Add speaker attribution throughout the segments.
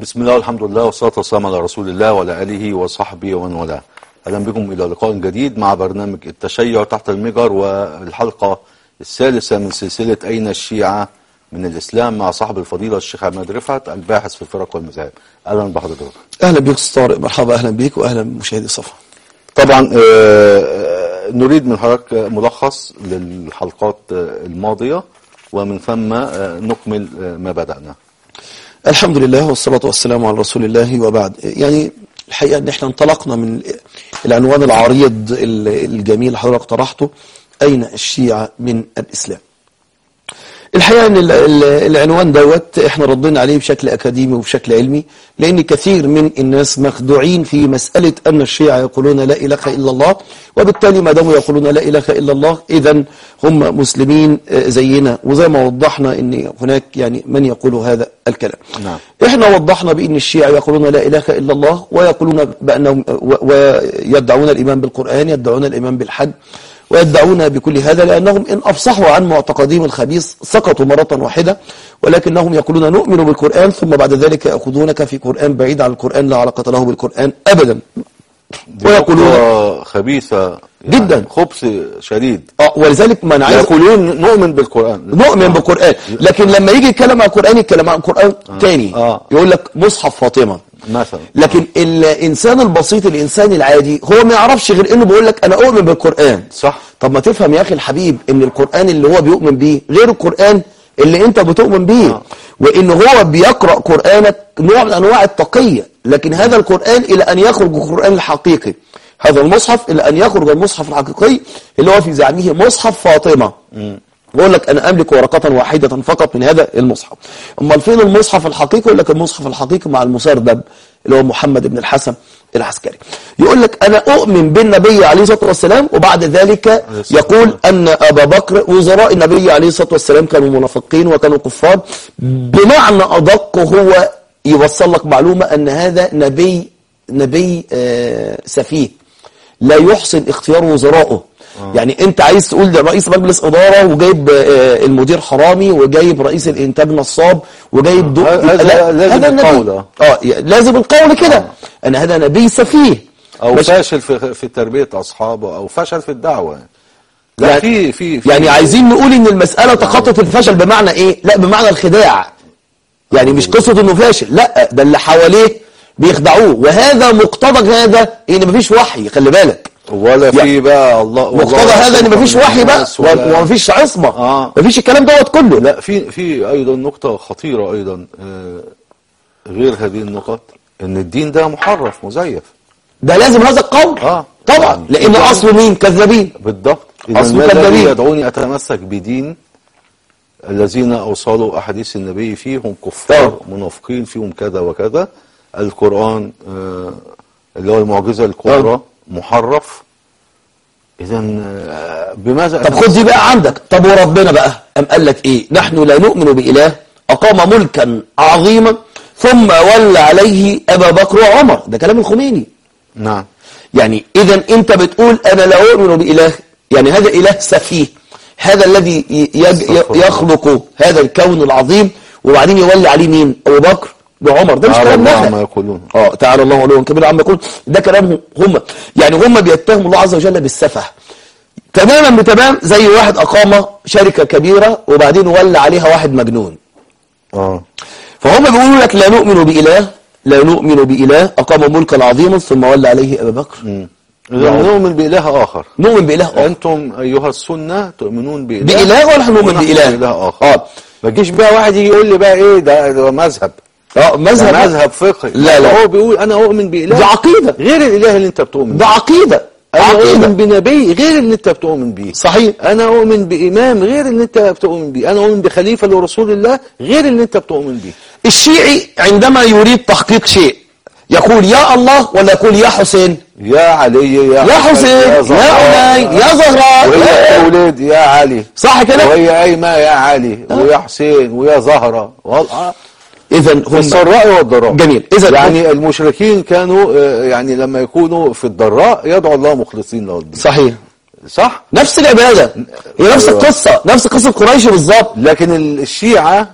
Speaker 1: بسم الله والحمد لله والصلاة والسلام على رسول الله وعلى آله وصحبه ومن والاه أهلا بكم إلى لقاء جديد مع برنامج التشيع تحت المجر والحلقة الثالثة من سلسلة أين الشيعة من الإسلام مع صاحب الفضيلة الشيخ عماد رفعت الباحث في الفرق والمذاهب أهلا بحضرتك
Speaker 2: اهلا بك استاذ طارق مرحبا اهلا بك واهلا بمشاهدي الصفحه
Speaker 1: طبعا آه، آه، نريد من حضرتك ملخص للحلقات آه، الماضية ومن ثم آه، نكمل آه، ما بدأنا
Speaker 2: الحمد لله والصلاه والسلام على رسول الله وبعد يعني الحقيقه ان احنا انطلقنا من العنوان العريض ال- الجميل اللي حضرتك طرحته اين الشيعه من الاسلام الحقيقه ان ال- ال- العنوان دوت احنا ردينا عليه بشكل اكاديمي وبشكل علمي لان كثير من الناس مخدوعين في مساله ان الشيعه يقولون لا اله الا الله وبالتالي ما داموا يقولون لا اله الا الله اذا هم مسلمين آه، زينا وزي ما وضحنا ان هناك يعني من يقول هذا الكلام
Speaker 1: نعم.
Speaker 2: احنا وضحنا بان الشيعة يقولون لا اله الا الله ويقولون بانهم و- ويدعون الايمان بالقران يدعون الايمان بالحج ويدعون بكل هذا لانهم ان افصحوا عن معتقدهم الخبيث سقطوا مره واحده ولكنهم يقولون نؤمن بالقران ثم بعد ذلك ياخذونك في قران بعيد عن القران لا علاقه له بالقران ابدا
Speaker 1: دي
Speaker 2: ويقولون
Speaker 1: نقطة خبيثة يعني
Speaker 2: جداً.
Speaker 1: خبث شديد
Speaker 2: اه ولذلك ما انا عايز
Speaker 1: يقولون نؤمن بالقرآن
Speaker 2: نؤمن بالقران لكن لما يجي يتكلم عن القران يتكلم عن القران تاني
Speaker 1: آه.
Speaker 2: يقول لك مصحف فاطمه
Speaker 1: مثلا
Speaker 2: لكن الانسان البسيط الانسان العادي هو ما يعرفش غير انه بيقول لك انا اؤمن بالقران
Speaker 1: صح
Speaker 2: طب ما تفهم يا اخي الحبيب ان القران اللي هو بيؤمن بيه غير القران اللي انت بتؤمن بيه
Speaker 1: آه.
Speaker 2: وان هو بيقرا قرانك نوع من انواع التقيه لكن هذا القران الى ان يخرج القران الحقيقي هذا المصحف الى ان يخرج المصحف الحقيقي اللي هو في زعمه مصحف فاطمه يقول لك انا املك ورقه واحده فقط من هذا المصحف امال فين المصحف الحقيقي يقول لك المصحف الحقيقي مع المسردب اللي هو محمد بن الحسن العسكري يقول لك انا اؤمن بالنبي عليه الصلاه والسلام وبعد ذلك يقول ان ابا بكر وزراء النبي عليه الصلاه والسلام كانوا منافقين وكانوا كفار بمعنى ادق هو يوصل لك معلومه ان هذا نبي نبي آه سفيه لا يحسن اختيار وزرائه يعني انت عايز تقول ده رئيس مجلس اداره وجايب آه، المدير حرامي وجايب رئيس الانتاج نصاب وجايب دو...
Speaker 1: هذا
Speaker 2: لا،
Speaker 1: لازم
Speaker 2: النبي.
Speaker 1: القول، آه.
Speaker 2: اه ي- لازم القول كده ان هذا نبي سفيه
Speaker 1: او
Speaker 2: مش-
Speaker 1: فاشل في في تربيه اصحابه او فشل في الدعوه لا
Speaker 2: يعني-
Speaker 1: في في في
Speaker 2: يعني عايزين نقول ان المساله تخطط الفشل بمعنى ايه لا بمعنى الخداع يعني مش قصه انه فاشل لا ده اللي حواليه بيخدعوه وهذا مقتضى هذا ان مفيش وحي خلي بالك
Speaker 1: ولا في
Speaker 2: يعني
Speaker 1: بقى الله والله
Speaker 2: مقتضى هذا ان
Speaker 1: يرحم
Speaker 2: مفيش وحي بقى
Speaker 1: الناس ولا-
Speaker 2: ومفيش عصمه
Speaker 1: آه.
Speaker 2: مفيش الكلام دوت كله
Speaker 1: لا في في ايضا نقطه خطيره ايضا آه، غير هذه النقط ان الدين ده محرف مزيف
Speaker 2: ده لازم هذا القول
Speaker 1: آه.
Speaker 2: طبعا
Speaker 1: يعني
Speaker 2: لان
Speaker 1: طبعاً.
Speaker 2: اصله مين كذابين
Speaker 1: بالضبط اذا
Speaker 2: أصل
Speaker 1: ما الذي
Speaker 2: كذابين.
Speaker 1: يدعوني اتمسك بدين الذين اوصلوا احاديث النبي فيهم كفار
Speaker 2: آه.
Speaker 1: منافقين فيهم كذا وكذا القران آه، اللي هو المعجزه الكبرى
Speaker 2: آه.
Speaker 1: محرف اذا آه، بماذا
Speaker 2: طب خد دي بقى عندك طب وربنا بقى أم قال لك ايه نحن لا نؤمن بإله أقام ملكا عظيما ثم ولى عليه أبا بكر وعمر ده كلام الخميني
Speaker 1: نعم
Speaker 2: يعني إذا أنت بتقول أنا لا أؤمن بإله يعني هذا إله سفيه هذا الذي ي- يج-
Speaker 1: استغفر الله.
Speaker 2: يخلق هذا الكون العظيم وبعدين يولي عليه مين أبو بكر وعمر ده مش
Speaker 1: تعالى
Speaker 2: كلام
Speaker 1: الله
Speaker 2: نحن
Speaker 1: عما يقولون
Speaker 2: اه تعالى الله علوا كبير عما يقول ده كلامهم هم يعني هم بيتهموا الله عز وجل بالسفه تماما بتمام زي واحد اقام شركه كبيره وبعدين ولى عليها واحد مجنون
Speaker 1: اه
Speaker 2: فهم بيقولوا لك لا نؤمن باله لا نؤمن باله اقام ملكا عظيما ثم ولى عليه ابا بكر
Speaker 1: اذا نؤمن باله اخر
Speaker 2: نؤمن باله آخر.
Speaker 1: انتم ايها السنه تؤمنون باله
Speaker 2: باله ولا نؤمن
Speaker 1: ونحن
Speaker 2: باله
Speaker 1: باله اخر
Speaker 2: اه
Speaker 1: ما تجيش بقى واحد يجي يقول لي بقى ايه ده, ده مذهب
Speaker 2: اه
Speaker 1: مذهب
Speaker 2: مذهب
Speaker 1: مذهب فقهي
Speaker 2: لا لا
Speaker 1: هو بيقول انا اؤمن باله
Speaker 2: ده عقيده
Speaker 1: غير الاله اللي انت بتؤمن
Speaker 2: ده
Speaker 1: بيه
Speaker 2: عقيده
Speaker 1: انا اؤمن
Speaker 2: عقيده
Speaker 1: بنبي غير اللي انت بتؤمن بيه
Speaker 2: صحيح
Speaker 1: انا اؤمن بامام غير اللي انت بتؤمن بيه انا اؤمن بخليفه لرسول الله غير اللي انت بتؤمن بيه
Speaker 2: الشيعي عندما يريد تحقيق شيء يقول يا الله ولا يقول يا حسين
Speaker 1: يا علي يا,
Speaker 2: يا حسين يا
Speaker 1: زهراء،
Speaker 2: علي يا زهراء
Speaker 1: وهي
Speaker 2: يا-
Speaker 1: اولاد يا علي
Speaker 2: صح كده
Speaker 1: وهي ايمه يا علي ويا حسين ويا زهره والله
Speaker 2: اذا
Speaker 1: في
Speaker 2: هم
Speaker 1: السراء والضراء
Speaker 2: جميل اذا
Speaker 1: يعني المشركين كانوا آه، يعني لما يكونوا في الضراء يدعو الله مخلصين له الدين
Speaker 2: صحيح
Speaker 1: صح
Speaker 2: نفس العباده هي نفس
Speaker 1: أيوة.
Speaker 2: القصه نفس قصه قريش بالظبط
Speaker 1: لكن ال- الشيعة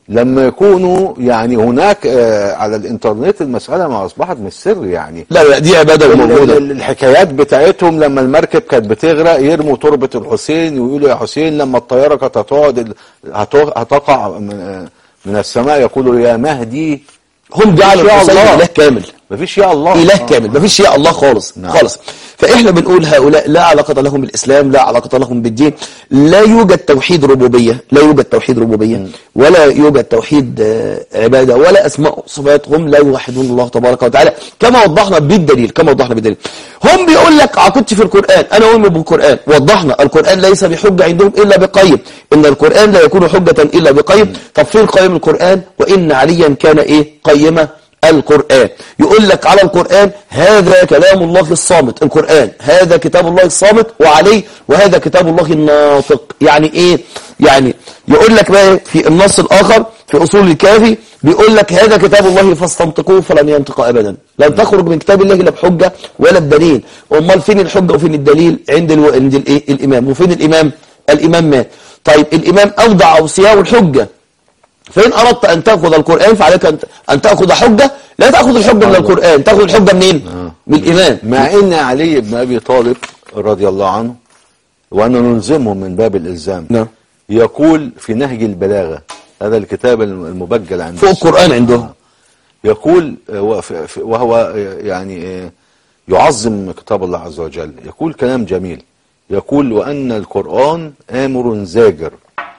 Speaker 1: لما يكونوا يعني هناك آه، على الانترنت المسألة ما أصبحت مش سر يعني
Speaker 2: لا لا دي عبادة
Speaker 1: ال-
Speaker 2: موجودة
Speaker 1: ال- الحكايات بتاعتهم لما المركب كانت بتغرق يرموا تربة الحسين ويقولوا يا حسين لما الطيارة كانت هتقعد ال- هتو- هتقع من من السماء يقولوا يا مهدي
Speaker 2: هم جعلوا
Speaker 1: يا
Speaker 2: الحسين
Speaker 1: الله.
Speaker 2: إله كامل
Speaker 1: مفيش يا الله
Speaker 2: إله
Speaker 1: آه.
Speaker 2: كامل مفيش يا الله خالص
Speaker 1: نعم.
Speaker 2: خالص فإحنا بنقول هؤلاء لا علاقة لهم بالإسلام لا علاقة لهم بالدين لا يوجد توحيد ربوبية لا يوجد توحيد ربوبية ولا يوجد توحيد آه، عبادة ولا أسماء وصفات هم لا يوحدون الله تبارك وتعالى كما وضحنا بالدليل كما وضحنا بالدليل هم بيقول لك عقدتي في القرآن أنا أؤمن بالقرآن وضحنا القرآن ليس بحجة عندهم إلا بقيم إن القرآن لا يكون حجة إلا بقيم طب فين قيم القرآن وإن عليا كان إيه قيمة القرآن يقول لك على القرآن هذا كلام الله الصامت القرآن هذا كتاب الله الصامت وعليه وهذا كتاب الله الناطق يعني ايه يعني يقول لك بقى في النص الآخر في أصول الكافي بيقول لك هذا كتاب الله فاستنطقوه فلن ينطق أبدا لن تخرج من كتاب الله لا بحجة ولا بدليل أمال فين الحجة وفين الدليل عند الو... عند الايه الإمام وفين الإمام الإمام مات طيب الإمام أوضع أوصياء الحجة فإن أردت أن تأخذ القرآن فعليك أن- أن تأخذ حجة لا تأخذ الحجة من القرآن تأخذ الحجة منين؟ من الإمام
Speaker 1: مع ان علي بن ابي طالب رضي الله عنه وانا نلزمه من باب الالزام
Speaker 2: نعم.
Speaker 1: يقول في نهج البلاغه هذا الكتاب المبجل عند
Speaker 2: فوق القرآن عندهم
Speaker 1: يقول آه، وف- ف- وهو آه، يعني آه، يعظم كتاب الله عز وجل يقول كلام جميل يقول وأن القرآن آمر زاجر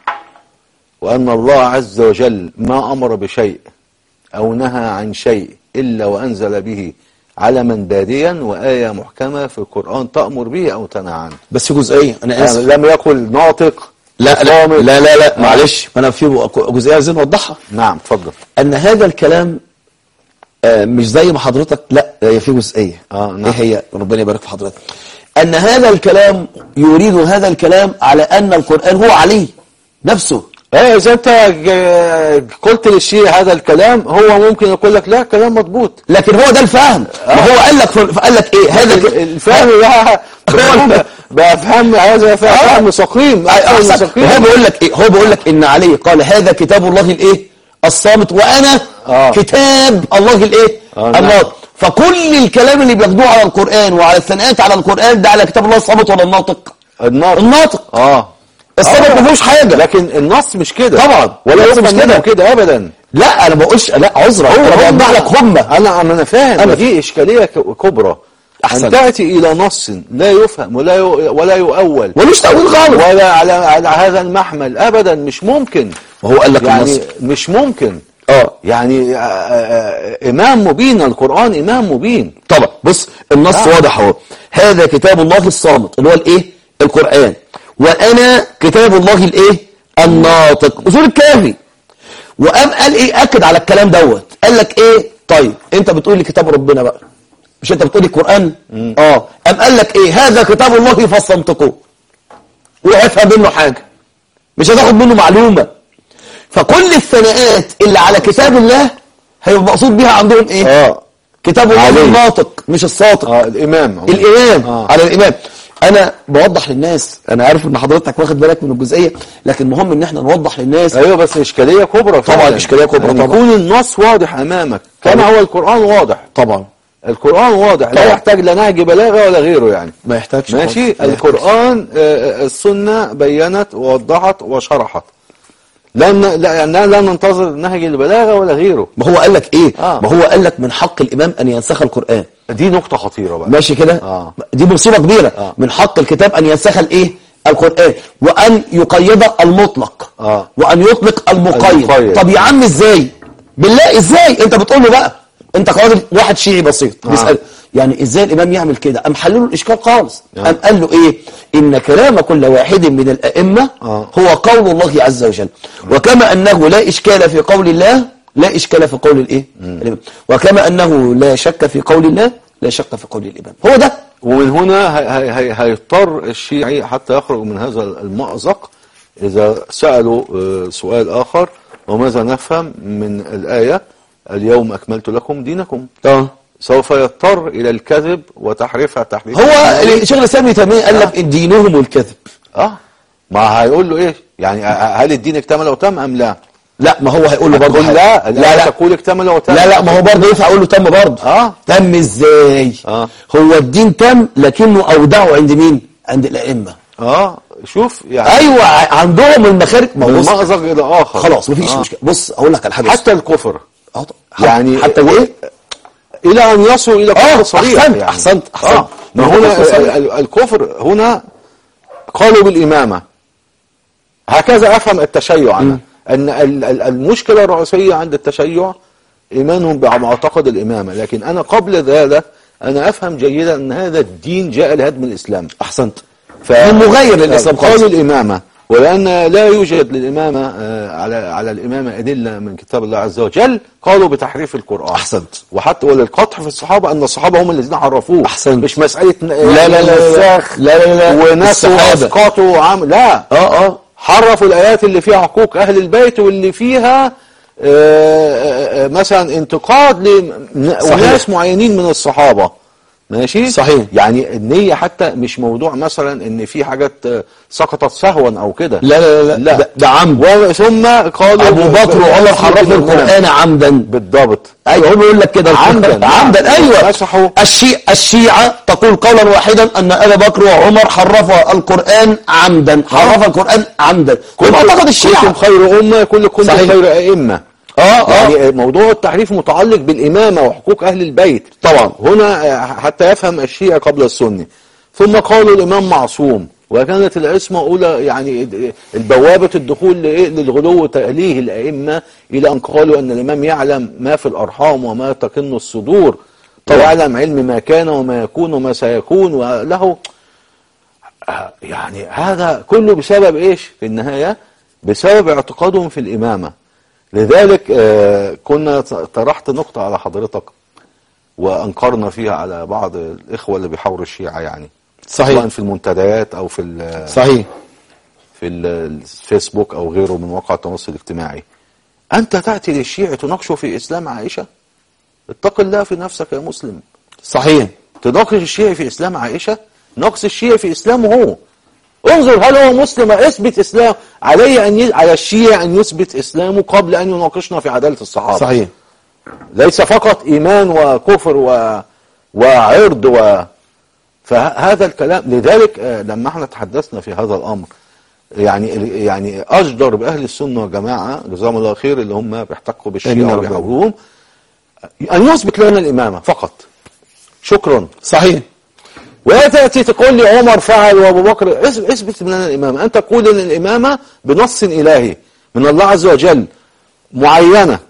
Speaker 1: وأن الله عز وجل ما أمر بشيء أو نهى عن شيء إلا وأنزل به علما باديا وآية محكمة في القرآن تأمر به أو تنهى عنه
Speaker 2: بس في جزئية أنا
Speaker 1: يعني
Speaker 2: آسف
Speaker 1: لم يقل ناطق
Speaker 2: لا لا
Speaker 1: صامت.
Speaker 2: لا لا, لا
Speaker 1: آه.
Speaker 2: معلش أنا في جزئية عايزين نوضحها
Speaker 1: نعم تفضل
Speaker 2: أن هذا الكلام آه، مش زي ما حضرتك لا هي في جزئية
Speaker 1: آه، نعم.
Speaker 2: إيه هي ربنا يبارك في حضرتك أن هذا الكلام يريد هذا الكلام على أن القرآن هو عليه نفسه
Speaker 1: ايه اذا انت ج- قلت للشيء هذا الكلام هو ممكن يقول لك لا كلام مضبوط
Speaker 2: لكن هو ده الفهم ما هو قال لك قال لك ايه هذا ك-
Speaker 1: الفهم بقى بفهم- بقى فهم هذا فهم سقيم أكثر من
Speaker 2: أحسن.
Speaker 1: سقيم.
Speaker 2: هو بيقول لك ايه هو بيقول لك ان عليه قال هذا كتاب الله الايه الصامت وانا
Speaker 1: آه.
Speaker 2: كتاب الله الايه
Speaker 1: آه، نعم.
Speaker 2: الناطق فكل الكلام اللي بياخدوه على القرآن وعلى الثناءات على القرآن ده على كتاب الله الصامت ولا الناطق
Speaker 1: النار
Speaker 2: الناطق
Speaker 1: اه
Speaker 2: الصامت
Speaker 1: آه.
Speaker 2: ما فيهوش حاجة
Speaker 1: لكن النص مش كده
Speaker 2: طبعا.
Speaker 1: ولا
Speaker 2: النص
Speaker 1: يفهم
Speaker 2: مش
Speaker 1: منه
Speaker 2: كده.
Speaker 1: كده ابدا
Speaker 2: لا انا ما بقولش لا عذرا انا بوضح لك هم
Speaker 1: انا انا فاهم
Speaker 2: أنا-
Speaker 1: دي اشكاليه ك- كبرى
Speaker 2: أحسن.
Speaker 1: ان تاتي الى نص لا يفهم ولا ي... ولا يؤول
Speaker 2: ملوش تأويل خالص
Speaker 1: ولا على على هذا المحمل ابدا مش ممكن
Speaker 2: وهو قال لك
Speaker 1: يعني
Speaker 2: النص
Speaker 1: مش ممكن
Speaker 2: اه
Speaker 1: يعني آه، آه، إمام مبين القرآن إمام مبين
Speaker 2: طبعا بص النص
Speaker 1: آه.
Speaker 2: واضح اهو هذا كتاب الله الصامت اللي هو الايه القرآن وانا كتاب الله الايه الناطق اصول الكافي وقام قال ايه اكد على الكلام دوت قال لك ايه طيب انت بتقول لي كتاب ربنا بقى مش انت بتقول لي القرآن اه قام قال لك ايه هذا كتاب الله فاستنطقوه وافهم منه حاجة مش هتاخد منه معلومة فكل الثناءات اللي على كتاب الله هيبقى مقصود بيها عندهم ايه
Speaker 1: آه
Speaker 2: كتاب الله
Speaker 1: عليه.
Speaker 2: الناطق مش الصادق
Speaker 1: آه الإمام
Speaker 2: الإمام
Speaker 1: آه.
Speaker 2: على الإمام أنا بوضح للناس أنا عارف إن حضرتك واخد بالك من الجزئية لكن مهم إن إحنا نوضح للناس
Speaker 1: أيوة بس إشكالية كبرى
Speaker 2: طبعاً
Speaker 1: فعلاً.
Speaker 2: إشكالية كبرى
Speaker 1: يعني
Speaker 2: طبعاً.
Speaker 1: يكون النص واضح أمامك كما
Speaker 2: طبعاً.
Speaker 1: هو القرآن واضح
Speaker 2: طبعا
Speaker 1: القرآن واضح لا
Speaker 2: طبعاً.
Speaker 1: يحتاج لا نهج بلاغة ولا غيره يعني
Speaker 2: ما يحتاجش
Speaker 1: ماشي
Speaker 2: خالص. ما يحتاجش.
Speaker 1: القرآن آه، آه، السنة بينت ووضحت وشرحت لا ن- لا يعني لا ننتظر نهج البلاغة ولا غيره
Speaker 2: ما هو قال لك إيه
Speaker 1: آه.
Speaker 2: ما هو قال لك من حق الإمام أن ينسخ القرآن
Speaker 1: دي نقطة خطيرة بقى
Speaker 2: ماشي كده
Speaker 1: آه.
Speaker 2: دي مصيبة كبيرة
Speaker 1: آه.
Speaker 2: من حق الكتاب أن ينسخ الإيه القرآن وأن يقيد المطلق
Speaker 1: آه.
Speaker 2: وأن يطلق المقيد
Speaker 1: المقيد.
Speaker 2: طب يا عم إزاي بالله إزاي أنت بتقول له بقى أنت كراجل واحد شيعي بسيط
Speaker 1: آه.
Speaker 2: بيسأل يعني إزاي الإمام يعمل كده أم حلله الإشكال خالص
Speaker 1: آه.
Speaker 2: أم قال له إيه إن كلام كل واحد من الأئمة
Speaker 1: آه.
Speaker 2: هو قول الله عز وجل وكما أنه لا إشكال في قول الله لا إشكال في قول الإيه الإمام وكما أنه لا شك في قول الله لا شك في قول الإمام هو ده
Speaker 1: ومن هنا هي- هي- هي- هيضطر الشيعي حتى يخرج من هذا المأزق إذا سألوا آه، سؤال آخر وماذا نفهم من الآية اليوم أكملت لكم دينكم
Speaker 2: اه
Speaker 1: سوف يضطر إلى الكذب وتحريفها تحريف
Speaker 2: هو شيخ الاسلام ابن تيميه قال لك إن دينهم الكذب
Speaker 1: اه ما هيقول له ايه يعني ه- هل الدين اكتمل او تم ام لا
Speaker 2: لا ما هو هيقول له برضه
Speaker 1: تقول
Speaker 2: حاجة.
Speaker 1: لا
Speaker 2: لا لا
Speaker 1: تقول اكتمل وتم
Speaker 2: لا لا ما هو برضه ينفع اقول له تم برضه
Speaker 1: آه.
Speaker 2: تم ازاي
Speaker 1: آه.
Speaker 2: هو الدين تم لكنه اودعه عند مين عند الائمه
Speaker 1: اه شوف يعني
Speaker 2: ايوه ع- عندهم المخارج ما
Speaker 1: من
Speaker 2: هو بص
Speaker 1: مأزق الى اخر
Speaker 2: خلاص مفيش
Speaker 1: آه.
Speaker 2: مشكله بص اقول لك على حاجه
Speaker 1: حتى الكفر
Speaker 2: آه، طب-
Speaker 1: يعني
Speaker 2: حتى ايه
Speaker 1: الى ان يصل الى كفر
Speaker 2: آه،
Speaker 1: صريح
Speaker 2: أحسنت،
Speaker 1: يعني.
Speaker 2: أحسنت، أحسنت.
Speaker 1: آه. ما
Speaker 2: ما هو
Speaker 1: هنا
Speaker 2: كفر صريح.
Speaker 1: ال- ال- الكفر هنا قالوا بالامامه هكذا افهم التشيع انا ان ال- ال- المشكله الرئيسيه عند التشيع ايمانهم بمعتقد الامامه لكن انا قبل ذلك انا افهم جيدا ان هذا الدين جاء لهدم الاسلام
Speaker 2: احسنت
Speaker 1: ف...
Speaker 2: هو مغير للإسلام خالص.
Speaker 1: قالوا الإمامة ولأن لا يوجد للإمامة آه، على على الإمامة أدلة من كتاب الله عز وجل قالوا بتحريف القرآن
Speaker 2: أحسنت.
Speaker 1: وحتى وللقطع في الصحابة أن الصحابة هم الذين حرفوه
Speaker 2: أحسنت.
Speaker 1: مش مسألة ن-
Speaker 2: لا لا لا
Speaker 1: نساخ
Speaker 2: لا لا لا
Speaker 1: وناس
Speaker 2: الصحابة.
Speaker 1: وأسقاطوا وعم لا
Speaker 2: اه اه
Speaker 1: حرفوا الآيات اللي فيها حقوق أهل البيت واللي فيها آه، آه، آه، مثلا انتقاد
Speaker 2: صحيح.
Speaker 1: لناس معينين من الصحابة ماشي
Speaker 2: صحيح.
Speaker 1: يعني النية حتى مش موضوع مثلا ان في حاجات آه، سقطت سهوا او كده
Speaker 2: لا لا لا, لا. ده, ده عمد
Speaker 1: وثم قالوا
Speaker 2: ابو بكر وعمر حرفوا القران عمدا
Speaker 1: بالضبط
Speaker 2: ايوه هو بيقول لك كده
Speaker 1: عمدا.
Speaker 2: عمدا ايوه
Speaker 1: مسحوا.
Speaker 2: الشيع الشيعة تقول قولا واحدا ان ابا بكر وعمر حرفا القران عمدا حرف القران عمدا كل معتقد الشيعة
Speaker 1: كنتم خير أمة كل كنتم
Speaker 2: صحيح.
Speaker 1: خير أئمة
Speaker 2: اه اه
Speaker 1: يعني موضوع التحريف متعلق بالإمامة وحقوق أهل البيت
Speaker 2: طبعا
Speaker 1: هنا آه، حتى يفهم الشيعة قبل السني ثم قالوا الإمام معصوم وكانت العصمة أولى يعني البوابة الدخول لإيه؟ للغلو وتأليه الأئمة إلى أن قالوا أن الإمام يعلم ما في الأرحام وما تكن الصدور
Speaker 2: طبعا.
Speaker 1: ويعلم علم ما كان وما يكون وما سيكون وله آه، يعني هذا كله بسبب إيش في النهاية بسبب اعتقادهم في الإمامة لذلك آه، كنا طرحت نقطة على حضرتك وأنكرنا فيها على بعض الإخوة اللي بيحاوروا الشيعة يعني
Speaker 2: صحيح.
Speaker 1: سواء في المنتديات أو في ال-
Speaker 2: صحيح
Speaker 1: في ال- الفيسبوك أو غيره من مواقع التواصل الاجتماعي أنت تأتي للشيعي تناقشه في إسلام عائشة اتق الله في نفسك يا مسلم
Speaker 2: صحيح
Speaker 1: تناقش الشيعي في إسلام عائشة ناقش الشيعي في إسلامه هو انظر هل هو مسلم اثبت إسلام علي أن ي... على الشيعي أن يثبت إسلامه قبل أن يناقشنا في عدالة الصحابة
Speaker 2: صحيح
Speaker 1: ليس فقط إيمان وكفر و... وعرض و... فهذا الكلام لذلك آه، لما احنا تحدثنا في هذا الأمر يعني يعني أجدر بأهل السنة والجماعة جزاهم الله خير اللي هم بيحتكوا
Speaker 2: آمين يا
Speaker 1: بالشيعة
Speaker 2: رب.
Speaker 1: وبيحاوروهم أن يثبت لنا الإمامة فقط شكرا
Speaker 2: صحيح
Speaker 1: ولا تأتي تقول لي عمر فعل وأبو بكر اث- اثبت لنا الإمامة أنت تقول أن الإمامة بنص إلهي من الله عز وجل معينة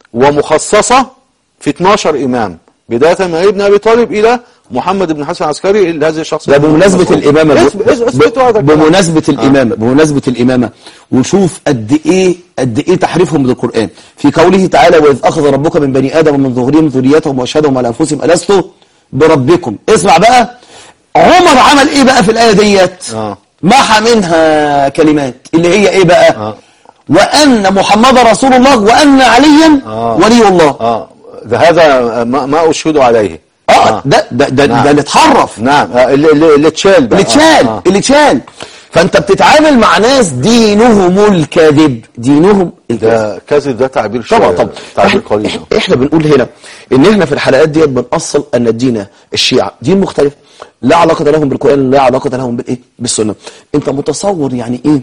Speaker 1: ومخصصة في 12 إمام بداية من علي بن أبي طالب إلى محمد بن حسن العسكري اللي هذا الشخص
Speaker 2: ده بمناسبة الإمامة
Speaker 1: اثبت- اثبت- اثبتوا هذا الكلام.
Speaker 2: بمناسبة الإمامة بمناسبة الإمامة وشوف قد إيه قد إيه تحريفهم للقرآن في قوله تعالى وإذ أخذ ربك من بني آدم من ظهورهم ذريتهم وأشهدهم على أنفسهم ألست بربكم اسمع بقى عمر عمل إيه بقى في الآية ديت
Speaker 1: آه.
Speaker 2: محى منها كلمات اللي هي إيه بقى
Speaker 1: آه.
Speaker 2: وأن محمد رسول الله وأن عليا
Speaker 1: آه.
Speaker 2: ولي الله
Speaker 1: آه ده هذا ما, ما أشهد عليه
Speaker 2: اه ده ده ده,
Speaker 1: نعم.
Speaker 2: ده اللي اتحرف
Speaker 1: نعم آه، اللي, اللي, اللي اتشال بقى
Speaker 2: اللي اتشال
Speaker 1: آه.
Speaker 2: اللي اتشال فانت بتتعامل مع ناس دينهم الكاذب دينهم الكاذب
Speaker 1: ده كذب ده تعبير
Speaker 2: طبعا
Speaker 1: شوية،
Speaker 2: طبعا
Speaker 1: تعبير
Speaker 2: احنا,
Speaker 1: قليل
Speaker 2: احنا, احنا بنقول هنا ان احنا في الحلقات ديت بنأصل ان الدين الشيعة دين مختلف لا علاقة لهم بالقرآن لا علاقة لهم بالايه بالسنة انت متصور يعني ايه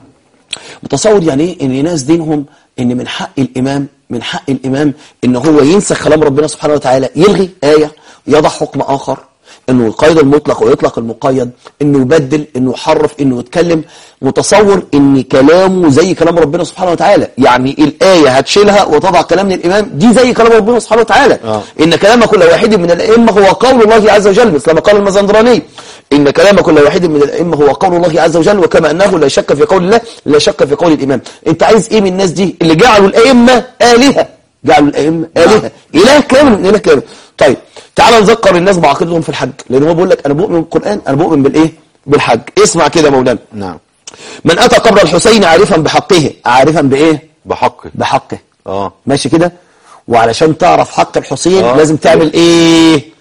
Speaker 2: متصور يعني ايه ان ناس دينهم ان من حق الامام من حق الامام ان هو ينسخ كلام ربنا سبحانه وتعالى يلغي آية يضع حكم اخر انه يقيد المطلق ويطلق المقيد انه يبدل انه يحرف انه يتكلم متصور ان كلامه زي كلام ربنا سبحانه وتعالى يعني الايه هتشيلها وتضع كلام الامام دي زي كلام ربنا سبحانه وتعالى
Speaker 1: آه.
Speaker 2: ان كلام كل واحد من الائمه هو قول الله عز وجل مثل ما قال المزندراني ان كلام كل واحد من الائمه هو قول الله عز وجل وكما انه لا شك في قول الله لا شك في قول الامام انت عايز ايه من الناس دي اللي جعلوا الائمه الهه جعلوا الائمه الهه اله كامل من اله كامل طيب تعال نذكر الناس بعقيدتهم في الحج لان هو بيقول لك انا بؤمن بالقران انا بؤمن بالايه بالحج اسمع كده يا مولانا
Speaker 1: نعم
Speaker 2: من اتى قبر الحسين عارفا بحقه عارفا بايه
Speaker 1: بحقه
Speaker 2: بحقه
Speaker 1: اه
Speaker 2: ماشي كده وعلشان تعرف حق الحسين
Speaker 1: آه.
Speaker 2: لازم تعمل ايه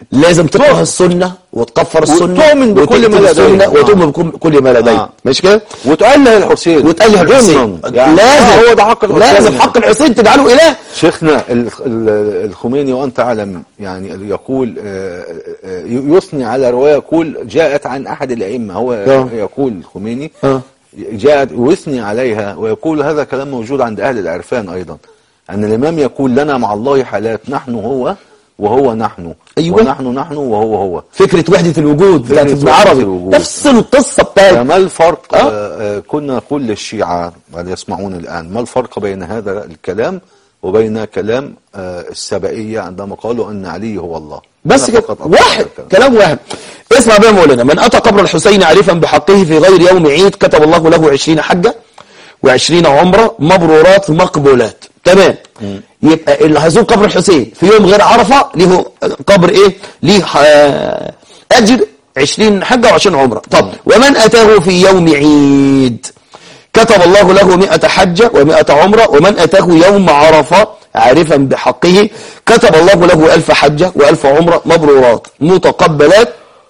Speaker 2: لازم تكره السنة وتكفر السنة
Speaker 1: وتؤمن بكل ما
Speaker 2: وتكتب
Speaker 1: لديه.
Speaker 2: السنة
Speaker 1: آه.
Speaker 2: وتؤمن بكل ما لديه
Speaker 1: آه.
Speaker 2: ماشي كده
Speaker 1: وتأله الحسين
Speaker 2: وتأله الحسين
Speaker 1: ضمناً. يعني
Speaker 2: لازم
Speaker 1: آه، هو ده حق الحسين
Speaker 2: لازم حق الحسين تجعله إله
Speaker 1: شيخنا ال- ال- الخميني وانت تعلم يعني يقول آه، آه، يثني على روايه يقول جاءت عن احد الائمه هو
Speaker 2: آه.
Speaker 1: يقول الخميني
Speaker 2: آه.
Speaker 1: جاءت ويثني عليها ويقول هذا كلام موجود عند اهل العرفان ايضا ان الامام يقول لنا مع الله حالات نحن هو وهو نحن
Speaker 2: أيوة.
Speaker 1: ونحن نحن وهو هو
Speaker 2: فكرة وحدة الوجود بتاعت
Speaker 1: فكرة
Speaker 2: ابن
Speaker 1: وحدة
Speaker 2: عربي
Speaker 1: الوجود.
Speaker 2: نفس القصة بتاعت
Speaker 1: فما الفرق
Speaker 2: آه.
Speaker 1: آه. آه كنا كل الشيعة اللي يسمعون الآن ما الفرق بين هذا الكلام وبين كلام آه السبائية عندما قالوا أن علي هو الله
Speaker 2: بس
Speaker 1: أنا
Speaker 2: كده
Speaker 1: فقط أقول
Speaker 2: واحد
Speaker 1: هذا الكلام.
Speaker 2: كلام واحد اسمع بقى يا مولانا من أتى قبر الحسين عارفا بحقه في غير يوم عيد كتب الله له عشرين حجة وعشرين عمرة مبرورات مقبولات تمام يبقى اللي هيزور قبر الحسين في يوم غير عرفة له قبر ايه ليه آه، أجر عشرين حجة وعشرين عمرة طب ومن أتاه في يوم عيد كتب الله له مئة حجة ومئة عمرة ومن أتاه يوم عرفة عارفا بحقه كتب الله له ألف حجة وألف عمرة مبرورات متقبلات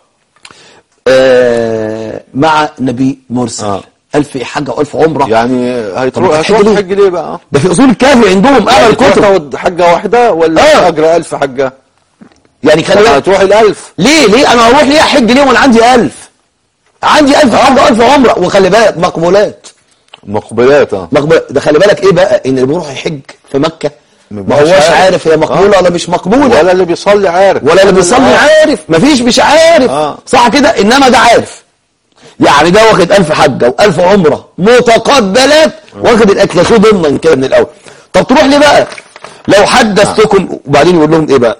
Speaker 2: آه، مع نبي مرسل
Speaker 1: آه.
Speaker 2: ألف حجة وألف عمرة
Speaker 1: يعني هيتروح
Speaker 2: طب
Speaker 1: هتروح
Speaker 2: هتحج ليه؟
Speaker 1: تحج ليه بقى؟
Speaker 2: ده في أصول الكافي عندهم أعلى
Speaker 1: يعني تروح
Speaker 2: الكتب
Speaker 1: تاخد حجة واحدة ولا
Speaker 2: آه.
Speaker 1: أجر ألف حجة؟
Speaker 2: يعني خلي بالك
Speaker 1: هتروح الألف
Speaker 2: ليه ليه أنا هروح ليه أحج ليه وأنا عندي ألف عندي ألف حجة وألف عمرة وخلي بالك مقبولات
Speaker 1: مقبلات اه
Speaker 2: مقبول ده خلي بالك ايه بقى ان اللي بيروح يحج في مكة ما
Speaker 1: مبقاش
Speaker 2: هوش
Speaker 1: عارف.
Speaker 2: عارف هي مقبولة
Speaker 1: آه.
Speaker 2: ولا مش مقبولة
Speaker 1: ولا اللي بيصلي عارف
Speaker 2: ولا اللي بيصلي
Speaker 1: آه.
Speaker 2: عارف مفيش مش عارف
Speaker 1: آه.
Speaker 2: صح كده انما ده عارف يعني ده واخد ألف حجة وألف عمرة متقبلات واخد الأكل خيه ضمنا كده من الأول طب تروح ليه بقى لو حدثتكم وبعدين يقول لهم ايه بقى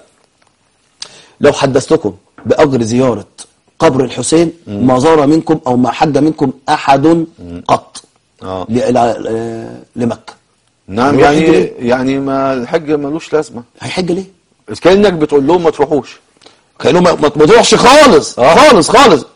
Speaker 2: لو حدثتكم بأجر زيارة قبر الحسين ما زار منكم أو ما حج منكم أحد قط
Speaker 1: آه.
Speaker 2: ل- ل- لمكة
Speaker 1: نعم
Speaker 2: يروح
Speaker 1: يعني
Speaker 2: يحج ليه؟
Speaker 1: يعني ما الحج ملوش لازمة
Speaker 2: هيحج ليه؟
Speaker 1: كأنك بتقول لهم ما تروحوش
Speaker 2: كانوا ما ما تروحش خالص
Speaker 1: آه.
Speaker 2: خالص خالص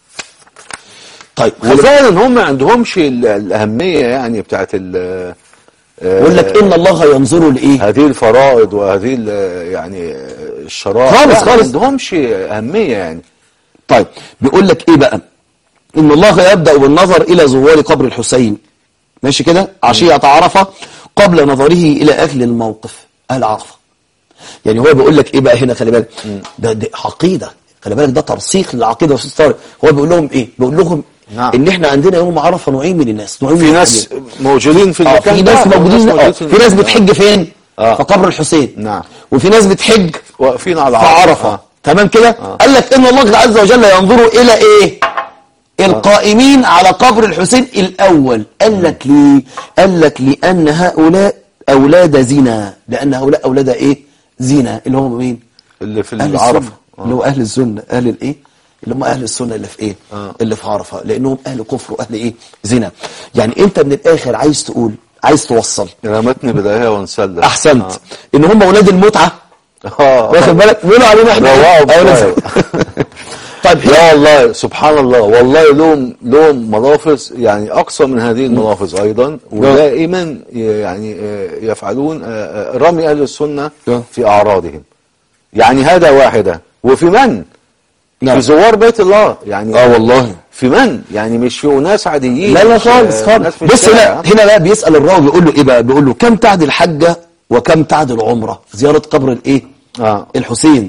Speaker 2: طيب خلي بالك.
Speaker 1: وفعلا هم ما عندهمش ال- الأهمية يعني بتاعت ال
Speaker 2: يقول لك ان الله ينظر لايه
Speaker 1: هذه الفرائض وهذه ال- يعني الشرائع
Speaker 2: خالص-
Speaker 1: لا، ما
Speaker 2: خالص.
Speaker 1: عندهمش أهمية يعني
Speaker 2: طيب بيقول لك ايه بقى ان الله يبدا بالنظر الى زوار قبر الحسين ماشي كده عشيه عرفه قبل نظره الى اهل الموقف اهل عرفه يعني هو بيقول لك ايه بقى هنا خلي بالك ده, ده عقيده خلي بالك ده ترسيخ للعقيده يا استاذ طارق هو بيقول لهم ايه بيقول لهم
Speaker 1: نعم.
Speaker 2: ان احنا عندنا يوم عرفه نوعين من الناس نوعين
Speaker 1: في
Speaker 2: من
Speaker 1: ناس
Speaker 2: الحاجات.
Speaker 1: موجودين في
Speaker 2: اه
Speaker 1: المكان
Speaker 2: في
Speaker 1: ده،
Speaker 2: ناس موجودين اه
Speaker 1: في
Speaker 2: في ناس
Speaker 1: المكان.
Speaker 2: بتحج فين
Speaker 1: آه.
Speaker 2: في قبر الحسين
Speaker 1: نعم.
Speaker 2: وفي ناس بتحج
Speaker 1: واقفين على
Speaker 2: في عرفة
Speaker 1: آه.
Speaker 2: تمام كده قال لك ان الله عز وجل ينظر الى ايه القائمين على قبر الحسين الاول قال لك ليه قال لك لان هؤلاء اولاد زنا لان هؤلاء اولاد ايه زنا اللي هم مين
Speaker 1: اللي في
Speaker 2: اهل
Speaker 1: العرفة
Speaker 2: السنه اللي هو اهل السنه اهل الايه اللي هم اهل السنه اللي في ايه
Speaker 1: آه.
Speaker 2: اللي في عرفه لانهم اهل كفر واهل ايه زنا يعني انت من الاخر عايز تقول عايز توصل
Speaker 1: رمتني بداية ونسلم
Speaker 2: احسنت ان هم اولاد المتعه
Speaker 1: اه
Speaker 2: واخد بالك بيقولوا علينا احنا
Speaker 1: روعوا
Speaker 2: أولاد-
Speaker 1: بشوية.
Speaker 2: طيب
Speaker 1: لا والله سبحان الله والله لهم لهم ملافظ يعني اقصى من هذه الملافظ ايضا ودائما يعني آه، يفعلون آه، آه، رمي اهل السنه
Speaker 2: نعم.
Speaker 1: في اعراضهم يعني هذا واحده وفي من
Speaker 2: نعم.
Speaker 1: في زوار بيت الله يعني
Speaker 2: اه والله
Speaker 1: في من يعني مش في ناس عاديين
Speaker 2: لا لا
Speaker 1: مش،
Speaker 2: خالص
Speaker 1: آه،
Speaker 2: خالص
Speaker 1: ناس في
Speaker 2: بص
Speaker 1: الشارع.
Speaker 2: هنا هنا بقى بيسأل الراوي بيقول له ايه بقى بيقول له كم تعدل حجة وكم تعدل عمرة زيارة قبر الايه
Speaker 1: اه
Speaker 2: الحسين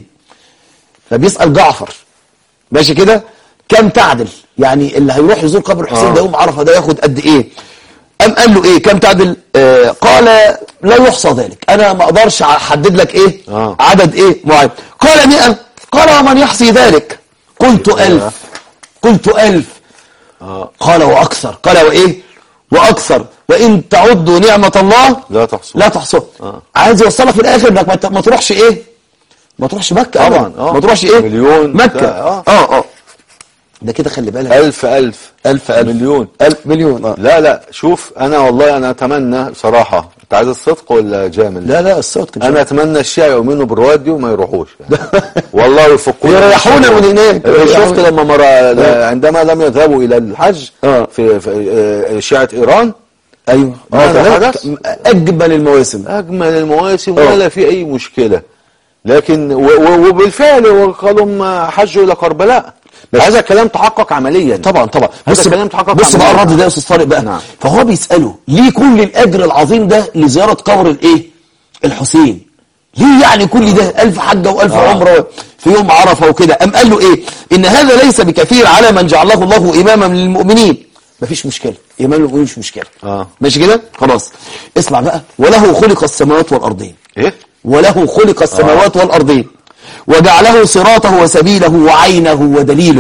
Speaker 2: فبيسأل جعفر ماشي كده كم تعدل يعني اللي هيروح يزور قبر الحسين
Speaker 1: آه.
Speaker 2: ده يوم عرفة ده ياخد قد ايه أم قال له ايه كم تعدل آه قال لا يحصى ذلك انا ما اقدرش احدد لك ايه
Speaker 1: آه.
Speaker 2: عدد ايه معين قال مئة قال ومن يحصي ذلك قلت ألف قلت ألف
Speaker 1: اه
Speaker 2: قال وأكثر قال وإيه وأكثر وإن تعدوا نعمة الله
Speaker 1: لا تحصوا
Speaker 2: لا تحصوها
Speaker 1: آه.
Speaker 2: عايز يوصلك في الآخر إنك ما ت- ما تروحش إيه ما تروحش مكة
Speaker 1: طبعاً،
Speaker 2: أبداً.
Speaker 1: آه.
Speaker 2: ما تروحش إيه
Speaker 1: مليون
Speaker 2: مكة
Speaker 1: بتاع، آه.
Speaker 2: آه آه ده كده خلي بالك
Speaker 1: ألف ألف
Speaker 2: ألف ألف
Speaker 1: مليون
Speaker 2: ألف مليون آه.
Speaker 1: لا لا شوف أنا والله أنا أتمنى بصراحة أنت عايز الصدق ولا جامل
Speaker 2: لا لا الصوت كان
Speaker 1: انا اتمنى الشيعة يؤمنوا بالروايات دي وما يروحوش يعني. والله يفكونا
Speaker 2: يريحونا من هناك.
Speaker 1: شفت لما مر... عندما لم يذهبوا الى الحج
Speaker 2: آه.
Speaker 1: في, في آه، شيعة ايران
Speaker 2: أيوه
Speaker 1: ماذا
Speaker 2: آه،
Speaker 1: حدث؟
Speaker 2: أجمل المواسم
Speaker 1: اجمل المواسم
Speaker 2: آه.
Speaker 1: ولا في اي مشكلة لكن و و وبالفعل وقالوا ما حجوا الى كربلاء
Speaker 2: بس-
Speaker 1: هذا الكلام تحقق عمليا
Speaker 2: طبعا طبعا
Speaker 1: هذا
Speaker 2: بص
Speaker 1: كلام تحقق
Speaker 2: بص بقى
Speaker 1: عمليا.
Speaker 2: الرد ده يا استاذ طارق بقى
Speaker 1: نعم.
Speaker 2: فهو بيساله ليه كل الاجر العظيم ده لزياره قبر الايه الحسين ليه يعني كل ده الف حجه والف
Speaker 1: آه.
Speaker 2: عمره في يوم عرفه وكده ام قال له ايه ان هذا ليس بكثير على من جعله الله اماما للمؤمنين مفيش مشكله امام المؤمنين مش مشكله
Speaker 1: آه.
Speaker 2: ماشي كده خلاص اسمع بقى وله خلق السماوات والارضين
Speaker 1: ايه
Speaker 2: وله خلق السماوات والأرضين وجعله صراطه وسبيله وعينه ودليله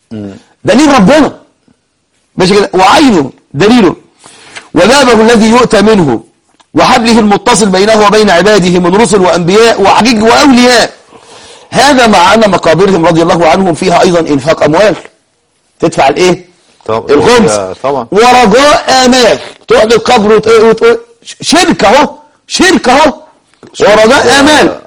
Speaker 2: دليل ربنا ماشي كده وعينه دليله وبابه الذي يؤتى منه وحبله المتصل بينه وبين عباده من رسل وأنبياء وحجيج وأولياء هذا مع أن مقابرهم رضي الله عنهم فيها أيضا إنفاق أموال تدفع الإيه
Speaker 1: طب
Speaker 2: الخمس
Speaker 1: يا- طبعا
Speaker 2: ورجاء آمال تروح للقبر وت- وت- شركة اهو شركة اهو ورجاء آمال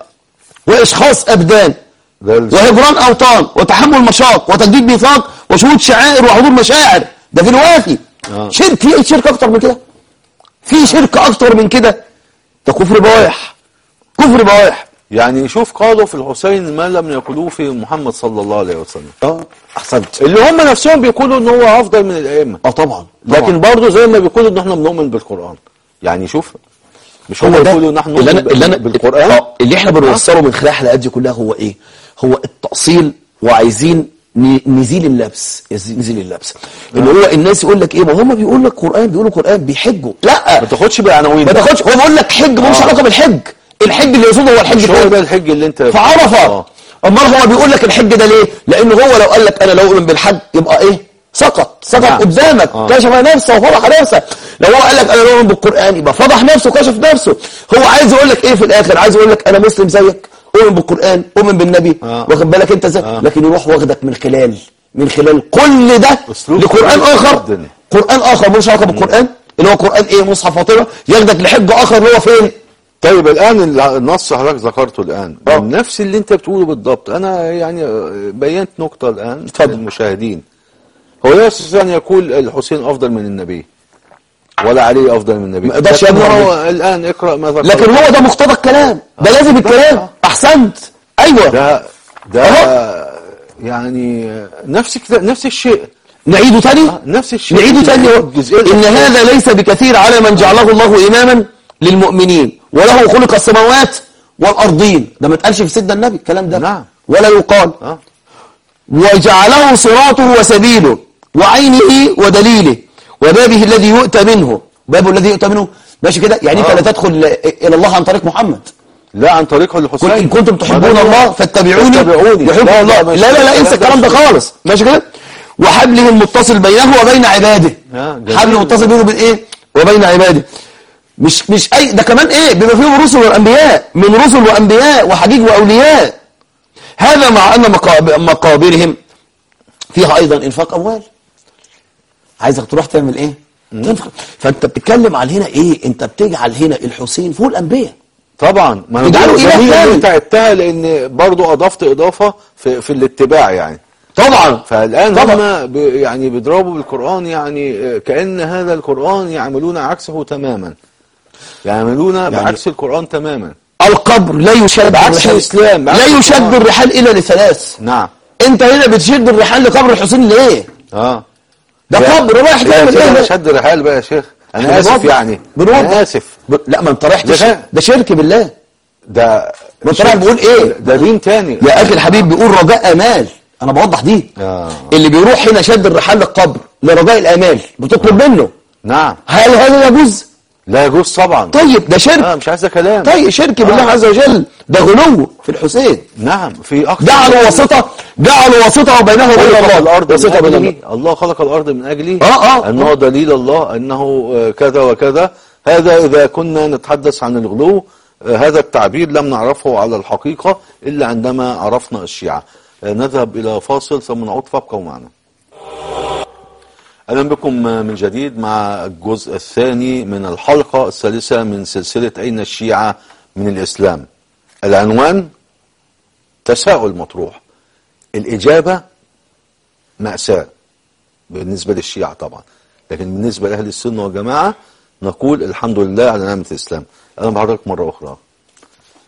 Speaker 2: وإشخاص أبدان
Speaker 1: ده ال-
Speaker 2: وهجران أوطان وتحمل مشاق وتجديد ميثاق وشهود شعائر وحضور مشاعر ده في الوافي
Speaker 1: آه.
Speaker 2: شرك في شركة أكتر من كده في شركة أكتر من كده ده كفر بوايح كفر بوايح
Speaker 1: يعني شوف قالوا في الحسين ما لم يقولوه في محمد صلى الله عليه وسلم
Speaker 2: اه أحسنت
Speaker 1: اللي هم نفسهم بيقولوا ان هو افضل من الائمه
Speaker 2: اه طبعا
Speaker 1: لكن برضه زي ما بيقولوا ان احنا بنؤمن بالقران يعني شوف مش هم
Speaker 2: هو ده
Speaker 1: بيقولوا ان احنا
Speaker 2: اللي
Speaker 1: نؤمن
Speaker 2: انا اللي انا
Speaker 1: بالقران
Speaker 2: آه، اللي احنا بنوصله من خلال الحلقات دي كلها هو ايه هو التأصيل وعايزين ن- نزيل اللبس يزي- نزيل اللبس اللي هو الناس يقول لك ايه ما هم بيقولوا لك قرآن بيقولوا قرآن بيحجوا لا
Speaker 1: ما تاخدش بالعناوين
Speaker 2: ما
Speaker 1: ده.
Speaker 2: تاخدش هو بيقول لك حج ملوش
Speaker 1: آه.
Speaker 2: علاقه بالحج الحج اللي يقصده هو الحج
Speaker 1: مش هو
Speaker 2: فين؟
Speaker 1: ده الحج اللي انت
Speaker 2: في عرفه
Speaker 1: آه.
Speaker 2: امال هو بيقول لك الحج ده ليه لانه هو لو قال لك انا لو اؤمن بالحج يبقى ايه سقط سقط
Speaker 1: نعم.
Speaker 2: قدامك
Speaker 1: آه.
Speaker 2: كشف نفسه وفضح نفسه لو هو قال لك انا لا اؤمن بالقران يبقى فضح نفسه وكشف نفسه هو عايز يقول لك ايه في الاخر عايز يقول لك انا مسلم زيك اؤمن بالقران اؤمن بالنبي
Speaker 1: آه.
Speaker 2: واخد بالك انت ازاي
Speaker 1: آه.
Speaker 2: لكن يروح واخدك من خلال من خلال كل ده
Speaker 1: أسلوب
Speaker 2: لقران
Speaker 1: كويس
Speaker 2: اخر
Speaker 1: جداً.
Speaker 2: قران اخر ملوش علاقه بالقران اللي هو قران ايه مصحف فاطمه ياخدك لحج اخر اللي هو فين
Speaker 1: طيب الان ال- النص حضرتك ذكرته الان
Speaker 2: آه.
Speaker 1: من نفس اللي انت بتقوله بالضبط انا يعني بينت نقطه الان
Speaker 2: اتفضل.
Speaker 1: للمشاهدين هو لا يستطيع ان يقول الحسين افضل من النبي ولا علي افضل من النبي
Speaker 2: ما يقدرش
Speaker 1: لكن
Speaker 2: يقول
Speaker 1: هو الان اقرا ماذا قال.
Speaker 2: لكن هو ده مقتضى الكلام ده لازم الكلام احسنت ايوه
Speaker 1: ده ده
Speaker 2: أهو.
Speaker 1: يعني نفس كده نفس الشيء
Speaker 2: نعيده تاني
Speaker 1: نفس الشيء
Speaker 2: نعيده تاني
Speaker 1: الجزئية
Speaker 2: ان
Speaker 1: الأخيرة.
Speaker 2: هذا ليس بكثير على من جعله الله اماما للمؤمنين وله خلق السماوات والارضين ده ما اتقالش في سيدنا النبي الكلام ده
Speaker 1: نعم.
Speaker 2: ولا يقال
Speaker 1: اه
Speaker 2: وجعله صراطه وسبيله وعينه ودليله وبابه الذي يؤتى منه بابه الذي يؤتى منه ماشي كده يعني انت
Speaker 1: آه.
Speaker 2: لا تدخل الى الله عن طريق محمد
Speaker 1: لا عن طريق
Speaker 2: قل
Speaker 1: الحسين
Speaker 2: إن كنتم تحبون
Speaker 1: ما ده-
Speaker 2: الله فاتبعوني
Speaker 1: فاتبعوني.
Speaker 2: يحبكم
Speaker 1: لا،
Speaker 2: الله
Speaker 1: لا،
Speaker 2: لا لا لا
Speaker 1: مش-
Speaker 2: انسى
Speaker 1: لا،
Speaker 2: الكلام ده
Speaker 1: مش-
Speaker 2: خالص ماشي كده وحبله المتصل بينه وبين عباده
Speaker 1: آه، جميل.
Speaker 2: حبل متصل بينه وبين ايه وبين عباده مش مش اي ده كمان ايه بما فيهم رسل وانبياء من رسل وانبياء وحجيج واولياء هذا مع ان مقاب- مقابرهم فيها ايضا انفاق اموال عايزك تروح تعمل ايه تنفق فانت بتتكلم على هنا ايه انت بتجعل هنا الحسين فوق الانبياء
Speaker 1: طبعا ما انا
Speaker 2: يجعلوا
Speaker 1: بقول
Speaker 2: إله
Speaker 1: جميل ان
Speaker 2: تاني.
Speaker 1: انت عدتها لان برضو اضفت اضافه في, في الاتباع يعني
Speaker 2: طبعا
Speaker 1: فالان
Speaker 2: طبعا.
Speaker 1: هم ب يعني بيضربوا بالقران يعني آه، كان هذا القران يعملون عكسه تماما يعملون يعني بعكس القران تماما
Speaker 2: القبر لا يشد
Speaker 1: بعكس
Speaker 2: الرحال.
Speaker 1: الإسلام، بعكس
Speaker 2: لا يشد
Speaker 1: القرآن.
Speaker 2: الرحال الا لثلاث
Speaker 1: نعم
Speaker 2: انت هنا بتشد الرحال لقبر الحسين ليه
Speaker 1: اه
Speaker 2: ده
Speaker 1: يا-
Speaker 2: قبر رايح
Speaker 1: يا
Speaker 2: تعمل
Speaker 1: كده
Speaker 2: ايه
Speaker 1: انا شد الرحال بقى يا شيخ انا اسف
Speaker 2: بنوضح.
Speaker 1: يعني
Speaker 2: بنوضح.
Speaker 1: انا اسف
Speaker 2: ب... لا ما انت رايح
Speaker 1: ده
Speaker 2: تش...
Speaker 1: كان-
Speaker 2: ده شرك بالله
Speaker 1: ده
Speaker 2: ما انت رايح بيقول ايه
Speaker 1: ده دين تاني
Speaker 2: يا اخي الحبيب بيقول رجاء امال انا بوضح دي
Speaker 1: آه.
Speaker 2: اللي بيروح هنا شد الرحال للقبر لرجاء الامال بتطلب منه
Speaker 1: نعم
Speaker 2: هل هذا يجوز
Speaker 1: لا يجوز طبعا
Speaker 2: طيب ده شرك
Speaker 1: اه مش عايزه كلام
Speaker 2: طيب شرك بالله
Speaker 1: آه.
Speaker 2: عز وجل ده غلو في الحسين
Speaker 1: نعم في اكثر
Speaker 2: جعلوا واسطه جعلوا واسطه بينه وبين
Speaker 1: خلق
Speaker 2: الله
Speaker 1: الارض من
Speaker 2: واسطه بين الله
Speaker 1: اجله الله خلق الارض من اجله
Speaker 2: آه، آه.
Speaker 1: انه دليل الله انه آه، كذا وكذا هذا اذا كنا نتحدث عن الغلو آه، هذا التعبير لم نعرفه على الحقيقه الا عندما عرفنا الشيعه آه، نذهب الى فاصل ثم نعود فابقوا معنا اهلا بكم من جديد مع الجزء الثاني من الحلقه الثالثه من سلسله اين الشيعه من الاسلام العنوان تساؤل مطروح الاجابه مأساة بالنسبة للشيعة طبعا لكن بالنسبة لأهل السنة والجماعة نقول الحمد لله على نعمة الإسلام أنا بحضرتك مرة أخرى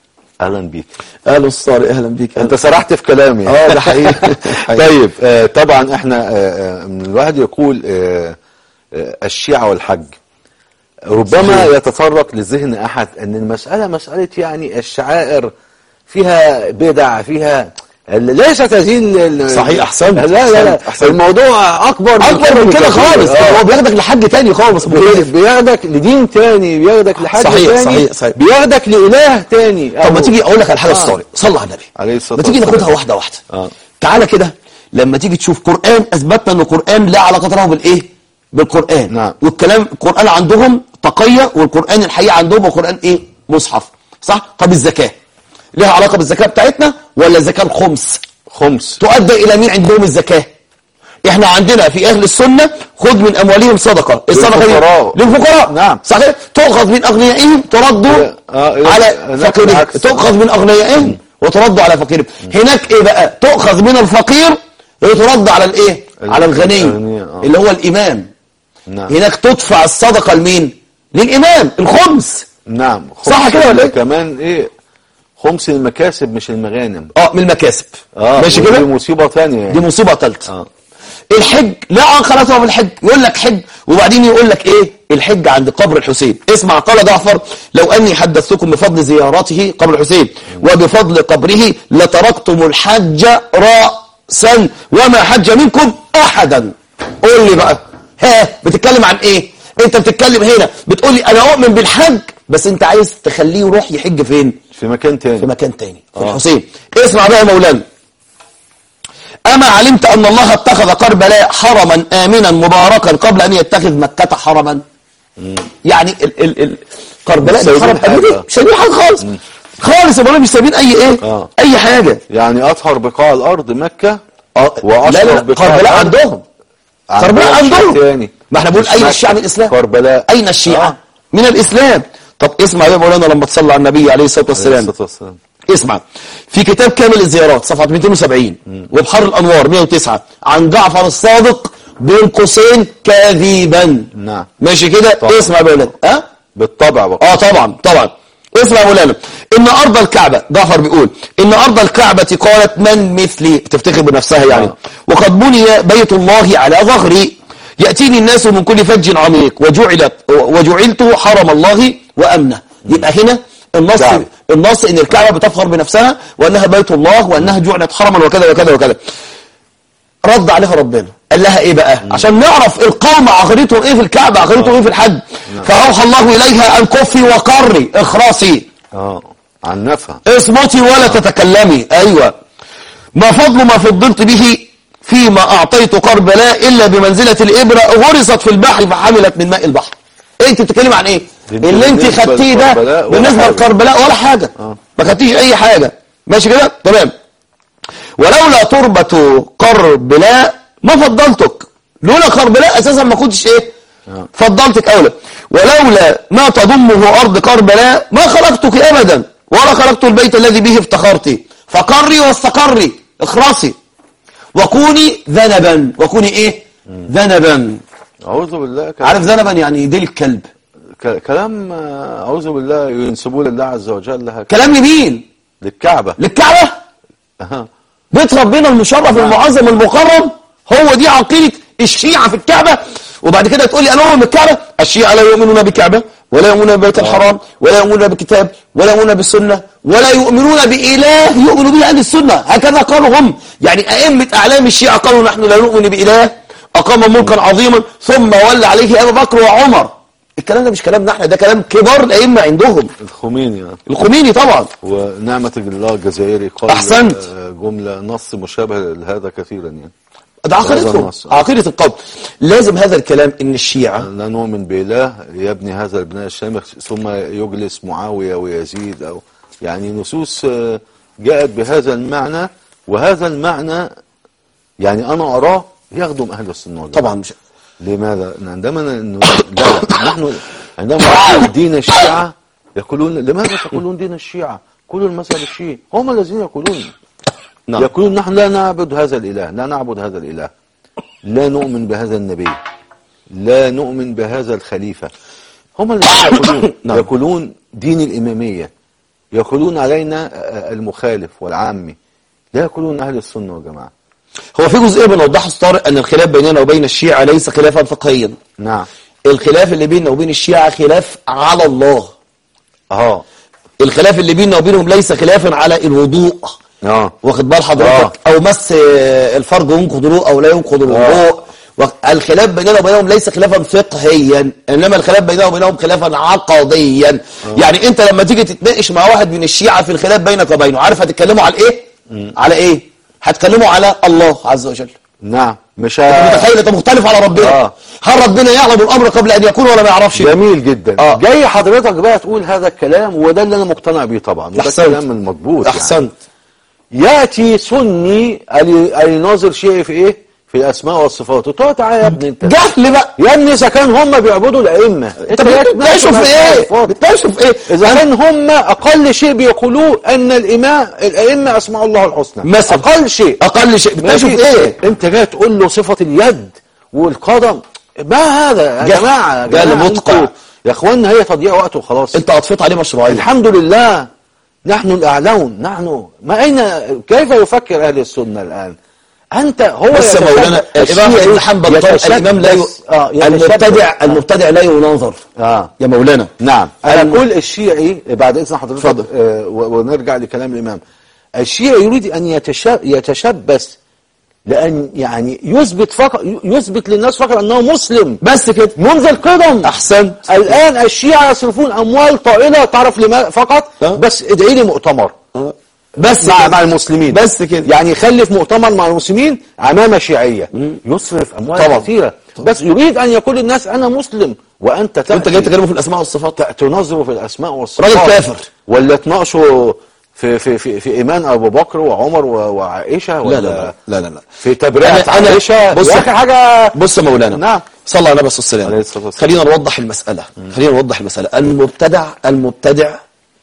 Speaker 1: اهلا بيك
Speaker 2: اهلا استاذ طارق اهلا بيك
Speaker 1: انت سرحت في كلامي
Speaker 2: اه ده حقيقي
Speaker 1: طيب آه طبعا احنا آه آه، من الواحد يقول آه آه الشيعة والحج ربما
Speaker 2: صحيح.
Speaker 1: يتطرق لذهن احد ان المسألة مسألة يعني الشعائر فيها بدع فيها ليست هذه ال- ال-
Speaker 2: صحيح، أحسنت،
Speaker 1: لا لا لا
Speaker 2: أحسنت، أحسنت.
Speaker 1: الموضوع اكبر
Speaker 2: اكبر من كده خالص
Speaker 1: آه.
Speaker 2: هو بياخدك لحد تاني خالص
Speaker 1: بي-
Speaker 2: مختلف
Speaker 1: بياخدك لدين تاني بياخدك لحد
Speaker 2: صحيح،
Speaker 1: تاني
Speaker 2: صحيح، صحيح.
Speaker 1: بياخدك لإله تاني
Speaker 2: طب ما
Speaker 1: أو-
Speaker 2: تيجي اقول لك على حاجه
Speaker 1: آه.
Speaker 2: استاذ طارق صلى على النبي
Speaker 1: عليه الصلاة
Speaker 2: ما تيجي
Speaker 1: والسلام.
Speaker 2: ناخدها واحده واحده
Speaker 1: آه.
Speaker 2: تعالى كده لما تيجي تشوف قران اثبتنا ان القران لا علاقه له بالايه بالقران
Speaker 1: نعم.
Speaker 2: والكلام القران عندهم تقيه والقران الحقيقه عندهم القران ايه مصحف صح طب الزكاه لها علاقه بالزكاه بتاعتنا ولا الزكاه الخمس
Speaker 1: خمس
Speaker 2: تؤدى الى مين عندهم الزكاه احنا عندنا في اهل السنه خذ من اموالهم صدقه الصدقه دي
Speaker 1: للفقراء.
Speaker 2: للفقراء
Speaker 1: نعم.
Speaker 2: صحيح تؤخذ من اغنيائهم ترد
Speaker 1: آه، إلى-
Speaker 2: على
Speaker 1: هناك
Speaker 2: فقيرهم
Speaker 1: العكس.
Speaker 2: تؤخذ من اغنيائهم وترد على فقيرهم هناك ايه بقى تؤخذ من الفقير وترد على الايه على الغني
Speaker 1: الغني، آه.
Speaker 2: اللي هو الامام
Speaker 1: نعم
Speaker 2: هناك تدفع الصدقه لمين للامام الخمس
Speaker 1: نعم
Speaker 2: صح
Speaker 1: خمس
Speaker 2: كده ولا إيه؟
Speaker 1: كمان ايه خمس المكاسب مش المغانم
Speaker 2: اه من المكاسب
Speaker 1: اه
Speaker 2: ماشي
Speaker 1: ودي
Speaker 2: كده
Speaker 1: مصيبة تانية
Speaker 2: دي
Speaker 1: يعني.
Speaker 2: مصيبه ثالثه
Speaker 1: اه
Speaker 2: الحج لا علاقه بالحج يقول لك حج وبعدين يقول لك ايه الحج عند قبر الحسين اسمع قال جعفر لو اني حدثتكم بفضل زيارته قبر الحسين وبفضل قبره لتركتم الحج راسا وما حج منكم احدا قول لي بقى ها بتتكلم عن ايه انت بتتكلم هنا بتقول لي انا اؤمن بالحج بس انت عايز تخليه يروح يحج فين
Speaker 1: في مكان تاني
Speaker 2: في مكان تاني في
Speaker 1: آه.
Speaker 2: الحسين اسمع بقى يا مولانا أما علمت أن الله اتخذ كربلاء حرما آمنا مباركا قبل أن يتخذ مكة حرما يعني ال ال ال كربلاء
Speaker 1: مش
Speaker 2: ده
Speaker 1: سايبين
Speaker 2: حرم آمن
Speaker 1: حاجة.
Speaker 2: مش سايبين حاجة خالص خالص يا مولانا مش سايبين أي إيه
Speaker 1: آه.
Speaker 2: أي حاجة
Speaker 1: يعني اطهر بقاع الارض مكة
Speaker 2: آه.
Speaker 1: وأشرف
Speaker 2: لا لا لا
Speaker 1: بقاع
Speaker 2: كربلاء
Speaker 1: الأرض.
Speaker 2: عندهم كربلاء
Speaker 1: عندهم شيء
Speaker 2: عندهم
Speaker 1: تاني
Speaker 2: ما احنا بنقول
Speaker 1: مش
Speaker 2: أين
Speaker 1: مكة.
Speaker 2: الشيعة من الإسلام
Speaker 1: كربلاء
Speaker 2: أين الشيعة
Speaker 1: آه.
Speaker 2: من الإسلام طب اسمع يا مولانا لما تصلي على النبي عليه الصلاة
Speaker 1: عليه
Speaker 2: والسلام
Speaker 1: الصلاة والسلام
Speaker 2: اسمع في كتاب كامل الزيارات صفحة 270 وبحر الأنوار 109 عن جعفر الصادق بين قوسين كاذبا
Speaker 1: نعم.
Speaker 2: ماشي كده
Speaker 1: طبعا.
Speaker 2: اسمع يا مولانا ها
Speaker 1: بالطبع بقى
Speaker 2: اه طبعا طبعا اسمع يا مولانا ان ارض الكعبة جعفر بيقول ان ارض الكعبة قالت من مثلي بتفتخر بنفسها يعني
Speaker 1: آه.
Speaker 2: وقد بني بيت الله على ظهري يأتيني الناس من كل فج عميق وجعلت وجعلت حرم الله وأمنه يبقى هنا النص
Speaker 1: كعبة.
Speaker 2: النص ان الكعبة بتفخر بنفسها وانها بيت الله وانها جعلت حرما وكذا وكذا وكذا رد عليها ربنا قال لها ايه بقى عشان نعرف القوم عقيدتهم ايه في الكعبة عقيدتهم ايه في الحج فأوحى الله اليها ان كفي وقري اخرسي
Speaker 1: اه عن نفع
Speaker 2: اصمتي ولا تتكلمي ايوه ما فضل ما فضلت به فيما اعطيت كربلاء الا بمنزله الابره غرست في البحر فحملت من ماء البحر انت بتتكلم عن ايه
Speaker 1: انت
Speaker 2: اللي انت
Speaker 1: بالنسبة
Speaker 2: خدتيه ده
Speaker 1: لكربلاء ولا
Speaker 2: بالنسبه
Speaker 1: حاجة.
Speaker 2: لكربلاء ولا حاجه
Speaker 1: آه.
Speaker 2: ما خدتيش اي حاجه ماشي كده تمام ولولا تربة كربلاء ما فضلتك لولا كربلاء اساسا ما كنتش ايه
Speaker 1: آه.
Speaker 2: فضلتك اولى ولولا ما تضمه ارض كربلاء ما خلقتك ابدا ولا خلقت البيت الذي به افتخرت فقري واستقري اخرسي وكوني ذنبا وكوني ايه ذنبا
Speaker 1: اعوذ بالله كلام
Speaker 2: عارف ذنبا يعني ديل الكلب
Speaker 1: ك- كلام آه، اعوذ بالله ينسبوه لله عز وجل هكذا
Speaker 2: كلام لمين
Speaker 1: للكعبة
Speaker 2: للكعبة
Speaker 1: أها.
Speaker 2: بيت ربنا المشرف المعظم المكرم هو دي عقيدة الشيعة في الكعبة وبعد كده تقول لي انا اؤمن بالكعبة الشيعة لا يؤمنون بالكعبة ولا يؤمنون ببيت الحرام ولا يؤمنون بكتاب ولا يؤمنون بالسنة ولا يؤمنون بإله يؤمن به أهل السنة هكذا قالوا هم يعني أئمة أعلام الشيعة قالوا نحن لا نؤمن بإله أقام ملكا عظيما ثم ولى عليه أبو بكر وعمر الكلام ده مش كلامنا احنا ده كلام كبار الأئمة عندهم
Speaker 1: الخميني يعني.
Speaker 2: الخميني طبعا
Speaker 1: ونعمة الله الجزائري قال
Speaker 2: أحسنت.
Speaker 1: آه، جملة نص مشابه لهذا كثيرا يعني
Speaker 2: ده
Speaker 1: هذا
Speaker 2: عقيدتهم
Speaker 1: النص.
Speaker 2: عقيدة القوم لازم هذا الكلام ان الشيعة
Speaker 1: لا نؤمن بإله يبني هذا البناء الشامخ ثم يجلس معاوية ويزيد أو يعني نصوص آه، جاءت بهذا المعنى وهذا المعنى يعني أنا أراه يخدم أهل السنة والجماعة
Speaker 2: طبعا مش
Speaker 1: لماذا؟ عندما ن- لا لا نحن عندما نقول دين الشيعة يقولون لماذا تقولون دين الشيعة؟ كلوا المذهب الشيعي هم الذين يقولون
Speaker 2: نعم
Speaker 1: يقولون نحن لا نعبد هذا الإله لا نعبد هذا الإله لا نؤمن بهذا النبي لا نؤمن بهذا الخليفة هم الذين يقولون
Speaker 2: نعم.
Speaker 1: يقولون دين الإمامية يقولون علينا آه، المخالف والعامي لا يقولون أهل السنة والجماعة
Speaker 2: هو في جزئيه بنوضحه طارق ان الخلاف بيننا وبين الشيعة ليس خلافا فقهيا
Speaker 1: نعم
Speaker 2: الخلاف اللي بيننا وبين الشيعة خلاف على الله
Speaker 1: اه
Speaker 2: الخلاف اللي بيننا وبينهم ليس خلافا على الوضوء
Speaker 1: اه
Speaker 2: واخد بال حضرتك او مس آه، الفرج ينقض الوضوء او لا ينقض الوضوء و- الخلاف بيننا وبينهم ليس خلافا فقهيا انما الخلاف بيننا وبينهم خلافا عقديا يعني انت لما تيجي تتناقش مع واحد من الشيعة في الخلاف بينك وبينه عارف هتتكلموا على ايه على ايه هتكلموا على الله عز وجل
Speaker 1: نعم مش
Speaker 2: انت متخيل انت مختلف على ربنا
Speaker 1: آه.
Speaker 2: هل ربنا يعلم الامر قبل ان يكون ولا ما يعرفش
Speaker 1: جميل جدا
Speaker 2: آه.
Speaker 1: جاي حضرتك بقى تقول هذا الكلام وده اللي انا مقتنع بيه طبعا وده
Speaker 2: أحسنت.
Speaker 1: كلام المضبوط يعني.
Speaker 2: احسنت
Speaker 1: ياتي سني اللي ناظر شيعي في ايه في الاسماء والصفات وتقول تعالى يا ابني انت
Speaker 2: جهل بقى
Speaker 1: يا ابني اذا كان هم بيعبدوا الائمه
Speaker 2: انت
Speaker 1: جاي
Speaker 2: بتناقشوا في
Speaker 1: تناقش
Speaker 2: ايه
Speaker 1: الصفات.
Speaker 2: بتناقشوا في ايه
Speaker 1: اذا كان هم اقل شيء بيقولوه ان الامام الائمه اسماء الله الحسنى
Speaker 2: مثلا.
Speaker 1: اقل شيء
Speaker 2: اقل شيء بتناقشوا في
Speaker 1: ماشي.
Speaker 2: ايه
Speaker 1: انت جاي تقول له صفه اليد والقدم ما هذا يا
Speaker 2: جهل.
Speaker 1: جماعه يا
Speaker 2: جهل
Speaker 1: جماعة
Speaker 2: مدقع.
Speaker 1: انتوا- يا اخوانا هي تضييع وقت وخلاص
Speaker 2: انت اضفيت عليه مشروعيه
Speaker 1: الحمد لله نحن الأعلون نحن ما أين كيف يفكر أهل السنة الآن أنت هو
Speaker 2: بس يا
Speaker 1: يتشبه-
Speaker 2: مولانا الامام
Speaker 1: الشيعي
Speaker 2: ابن حنبل طارق
Speaker 1: يتشبه
Speaker 2: الامام لا ي...
Speaker 1: بس- آه يتشبه.
Speaker 2: المبتدع المبتدع لا يناظر
Speaker 1: آه
Speaker 2: يا مولانا
Speaker 1: نعم أنا
Speaker 2: الم-
Speaker 1: أقول الشيعي بعد إذن حضرتك
Speaker 2: اتفضل.
Speaker 1: آه و- ونرجع لكلام الإمام الشيعي يريد أن يتشب يتشبث لأن يعني يثبت فقط يثبت للناس فقط أنه مسلم
Speaker 2: بس كده
Speaker 1: منذ القدم
Speaker 2: احسنت
Speaker 1: الآن الشيعة يصرفون أموال طائلة تعرف لما فقط
Speaker 2: آه.
Speaker 1: بس ادعي لي مؤتمر
Speaker 2: بس
Speaker 1: مع
Speaker 2: كده.
Speaker 1: مع المسلمين
Speaker 2: بس كده
Speaker 1: يعني يخلف مؤتمر مع المسلمين عمامة شيعية يصرف أموال
Speaker 2: طبعا.
Speaker 1: كثيرة بس يريد أن يقول للناس أنا مسلم وأنت
Speaker 2: وانت جاي
Speaker 1: تأتي
Speaker 2: تكلمه في الاسماء والصفات
Speaker 1: تنظر في الأسماء والصفات
Speaker 2: راجل كافر.
Speaker 1: ولا تناقشوا في في في في إيمان أبو بكر وعمر و- وعائشة ولا
Speaker 2: لا لا لا لا لا
Speaker 1: في تبرئة
Speaker 2: أنا- أنا-
Speaker 1: عائشة
Speaker 2: بص-
Speaker 1: يا أخي حاجة
Speaker 2: بص يا مولانا
Speaker 1: نعم.
Speaker 2: صلى على النبي صلى الله
Speaker 1: عليه
Speaker 2: عليه
Speaker 1: الصلاة
Speaker 2: وسلم
Speaker 1: والسلام.
Speaker 2: خلينا نوضح المسألة خلينا نوضح المسألة المبتدع المبتدع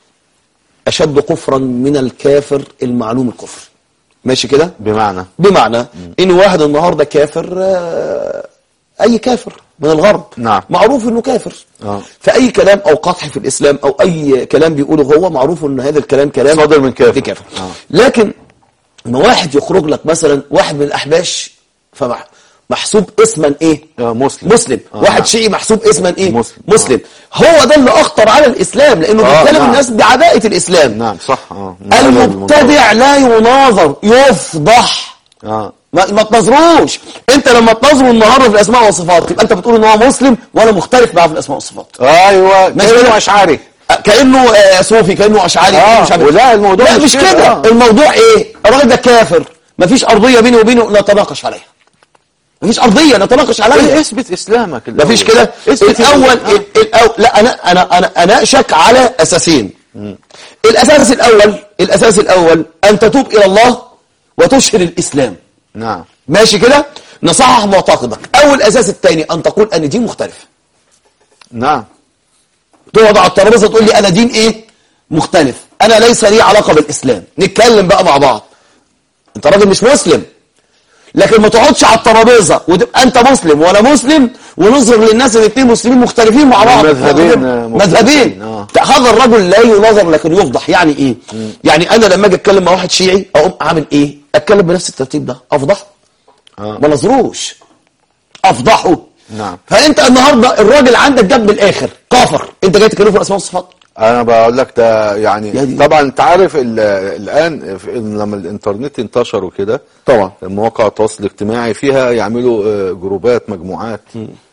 Speaker 2: أشد كفرا من الكافر المعلوم الكفر ماشي كده
Speaker 1: بمعنى
Speaker 2: بمعنى ان واحد النهارده كافر آه، اي كافر من الغرب
Speaker 1: نعم.
Speaker 2: معروف انه كافر
Speaker 1: آه.
Speaker 2: فاي كلام او قطع في الاسلام او اي كلام بيقوله هو معروف ان هذا الكلام كلام
Speaker 1: صادر من كافر.
Speaker 2: كافر
Speaker 1: آه.
Speaker 2: لكن ما واحد يخرج لك مثلا واحد من الاحباش فمحسوب اسما ايه
Speaker 1: آه، مسلم.
Speaker 2: مسلم
Speaker 1: آه،
Speaker 2: واحد
Speaker 1: نعم.
Speaker 2: شيعي محسوب اسما ايه
Speaker 1: مسلم.
Speaker 2: مسلم هو ده اللي اخطر على الاسلام لانه
Speaker 1: آه،
Speaker 2: بيتكلم
Speaker 1: نعم.
Speaker 2: الناس بعداءة الاسلام
Speaker 1: نعم صح اه
Speaker 2: المبتدع لا يناظر يفضح
Speaker 1: اه
Speaker 2: ما, ما تنظروش انت لما تنظروا النهارده في الاسماء والصفات يبقى انت بتقول ان هو مسلم وانا مختلف معاه في الاسماء والصفات
Speaker 1: ايوه
Speaker 2: ماشي
Speaker 1: كانه
Speaker 2: كده؟
Speaker 1: اشعري
Speaker 2: كانه آه، صوفي كانه اشعري
Speaker 1: آه،
Speaker 2: كأنه مش عارف-
Speaker 1: ولا الموضوع
Speaker 2: لا
Speaker 1: مش
Speaker 2: مش
Speaker 1: كده،
Speaker 2: كده
Speaker 1: آه.
Speaker 2: الموضوع ايه الراجل ده كافر مفيش ارضيه بيني وبينه نتناقش عليها مفيش ارضيه نتناقش عليها
Speaker 1: إيه اثبت اسلامك الأول.
Speaker 2: مفيش كده
Speaker 1: اثبت
Speaker 2: الاول
Speaker 1: آه.
Speaker 2: الأول لا انا انا انا اناقشك على اساسين الاساس الاول الاساس الاول ان تتوب الى الله وتشهر الاسلام
Speaker 1: نعم
Speaker 2: ماشي كده نصحح معتقدك او الاساس الثاني ان تقول ان دين مختلف
Speaker 1: نعم
Speaker 2: تقعد على الترابيزه تقول لي انا دين ايه مختلف انا ليس لي علاقه بالاسلام نتكلم بقى مع بعض انت راجل مش مسلم لكن ما تقعدش على الترابيزه وتبقى انت مسلم وانا مسلم ونظهر للناس ان الاثنين مسلمين مختلفين مع بعض
Speaker 1: مذهبين، آه،
Speaker 2: مذهبين
Speaker 1: مختلفين، آه.
Speaker 2: هذا الرجل لا ينظر لكن يفضح يعني ايه يعني انا لما اجي اتكلم مع واحد شيعي اقوم اعمل ايه اتكلم بنفس الترتيب ده افضحه
Speaker 1: آه.
Speaker 2: ما نظروش افضحه
Speaker 1: نعم.
Speaker 2: فانت النهارده الراجل عندك جاب من الاخر كافر انت جاي تكلمه في الاسماء والصفات
Speaker 1: انا بقول لك ده يعني
Speaker 2: يا دي-
Speaker 1: طبعا انت عارف ال- الان في- لما الانترنت انتشر وكده
Speaker 2: طبعا
Speaker 1: مواقع التواصل الاجتماعي فيها يعملوا آه، جروبات مجموعات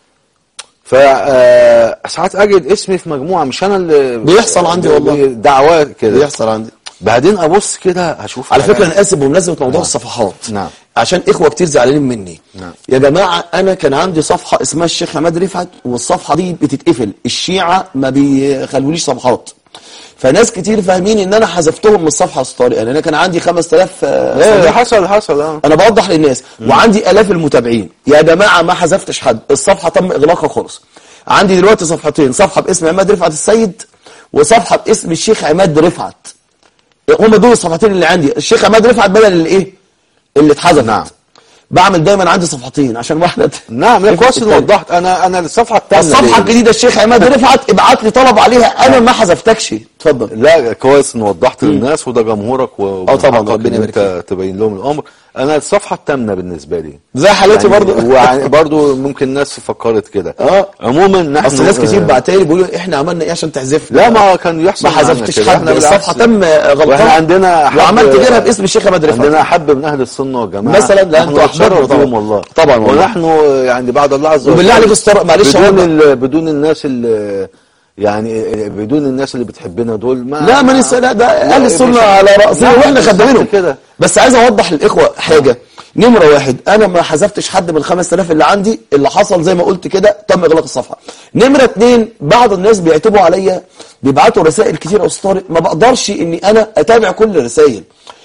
Speaker 1: فساعات اجد اسمي في مجموعه مش انا اللي
Speaker 2: بيحصل عندي والله.
Speaker 1: دعوات كده
Speaker 2: بيحصل عندي
Speaker 1: بعدين ابص كده هشوف
Speaker 2: على
Speaker 1: حاجات.
Speaker 2: فكره انا اسف بمناسبه موضوع الصفحات
Speaker 1: نعم.
Speaker 2: عشان اخوه كتير زعلانين مني
Speaker 1: نعم.
Speaker 2: يا جماعه انا كان عندي صفحه اسمها الشيخ عماد رفعت والصفحه دي بتتقفل الشيعه ما بيخلوليش صفحات فناس كتير فاهمين ان انا حذفتهم من الصفحه الطارئه لان انا كان عندي 5000 آه،
Speaker 1: ايه
Speaker 2: صديق.
Speaker 1: حصل حصل اه
Speaker 2: انا بوضح للناس وعندي الاف المتابعين يا جماعه ما حذفتش حد الصفحه تم اغلاقها خالص عندي دلوقتي صفحتين صفحه باسم عماد رفعت السيد وصفحه باسم الشيخ عماد رفعت هم دول الصفحتين اللي عندي الشيخ عماد رفعت بدل اللي ايه اللي اتحذفت
Speaker 1: نعم.
Speaker 2: بعمل دايما عندي صفحتين عشان واحده
Speaker 1: نعم لا كويس ان وضحت انا انا الصفحه الثانيه
Speaker 2: الصفحه الجديده الشيخ عماد رفعت ابعت لي طلب عليها انا ما حذفتكش اتفضل
Speaker 1: لا كويس ان وضحت للناس وده جمهورك و
Speaker 2: آه طبعا،
Speaker 1: وحقك
Speaker 2: ربنا
Speaker 1: ان
Speaker 2: يبارك
Speaker 1: انت تبين لهم الامر انا الصفحه الثامنه بالنسبه لي
Speaker 2: زي حالتي برضو
Speaker 1: ويعني برضو ممكن الناس فكرت كده
Speaker 2: اه
Speaker 1: عموما نحن
Speaker 2: اصل ناس كتير
Speaker 1: آه،
Speaker 2: بعتلي بيقولوا احنا عملنا ايه عشان تحذفنا
Speaker 1: لا ما كان يحصل
Speaker 2: ما
Speaker 1: معانا
Speaker 2: حذفتش
Speaker 1: كده.
Speaker 2: حد
Speaker 1: احنا
Speaker 2: الصفحه
Speaker 1: بالعكس.
Speaker 2: تم غلطان
Speaker 1: واحنا عندنا أحب-
Speaker 2: وعملت غيرها باسم الشيخ عماد رفعت
Speaker 1: عندنا احب من اهل السنه والجماعه
Speaker 2: مثلا لا،
Speaker 1: نحن
Speaker 2: أنتوا أحبابنا
Speaker 1: نتشرف
Speaker 2: طبعا.
Speaker 1: بهم والله
Speaker 2: طبعا والله.
Speaker 1: ونحن يعني بعد الله عز وجل
Speaker 2: وبالله عليك استر- معلش
Speaker 1: بدون
Speaker 2: أقول-
Speaker 1: ال- بدون الناس اللي يعني بدون الناس اللي بتحبنا دول ما
Speaker 2: لا ما ننسى لا ده اهل السنه
Speaker 1: مش-
Speaker 2: على راسنا
Speaker 1: لا،
Speaker 2: واحنا
Speaker 1: بالظبط
Speaker 2: خدامينهم
Speaker 1: كده
Speaker 2: بس عايز اوضح للاخوه حاجه نمره واحد انا ما حذفتش حد من 5000 اللي عندي اللي حصل زي ما قلت كده تم اغلاق الصفحه نمره اتنين بعض الناس بيعتبوا عليا بيبعتوا رسائل كتير يا استاذ طارق ما بقدرش اني انا اتابع كل الرسائل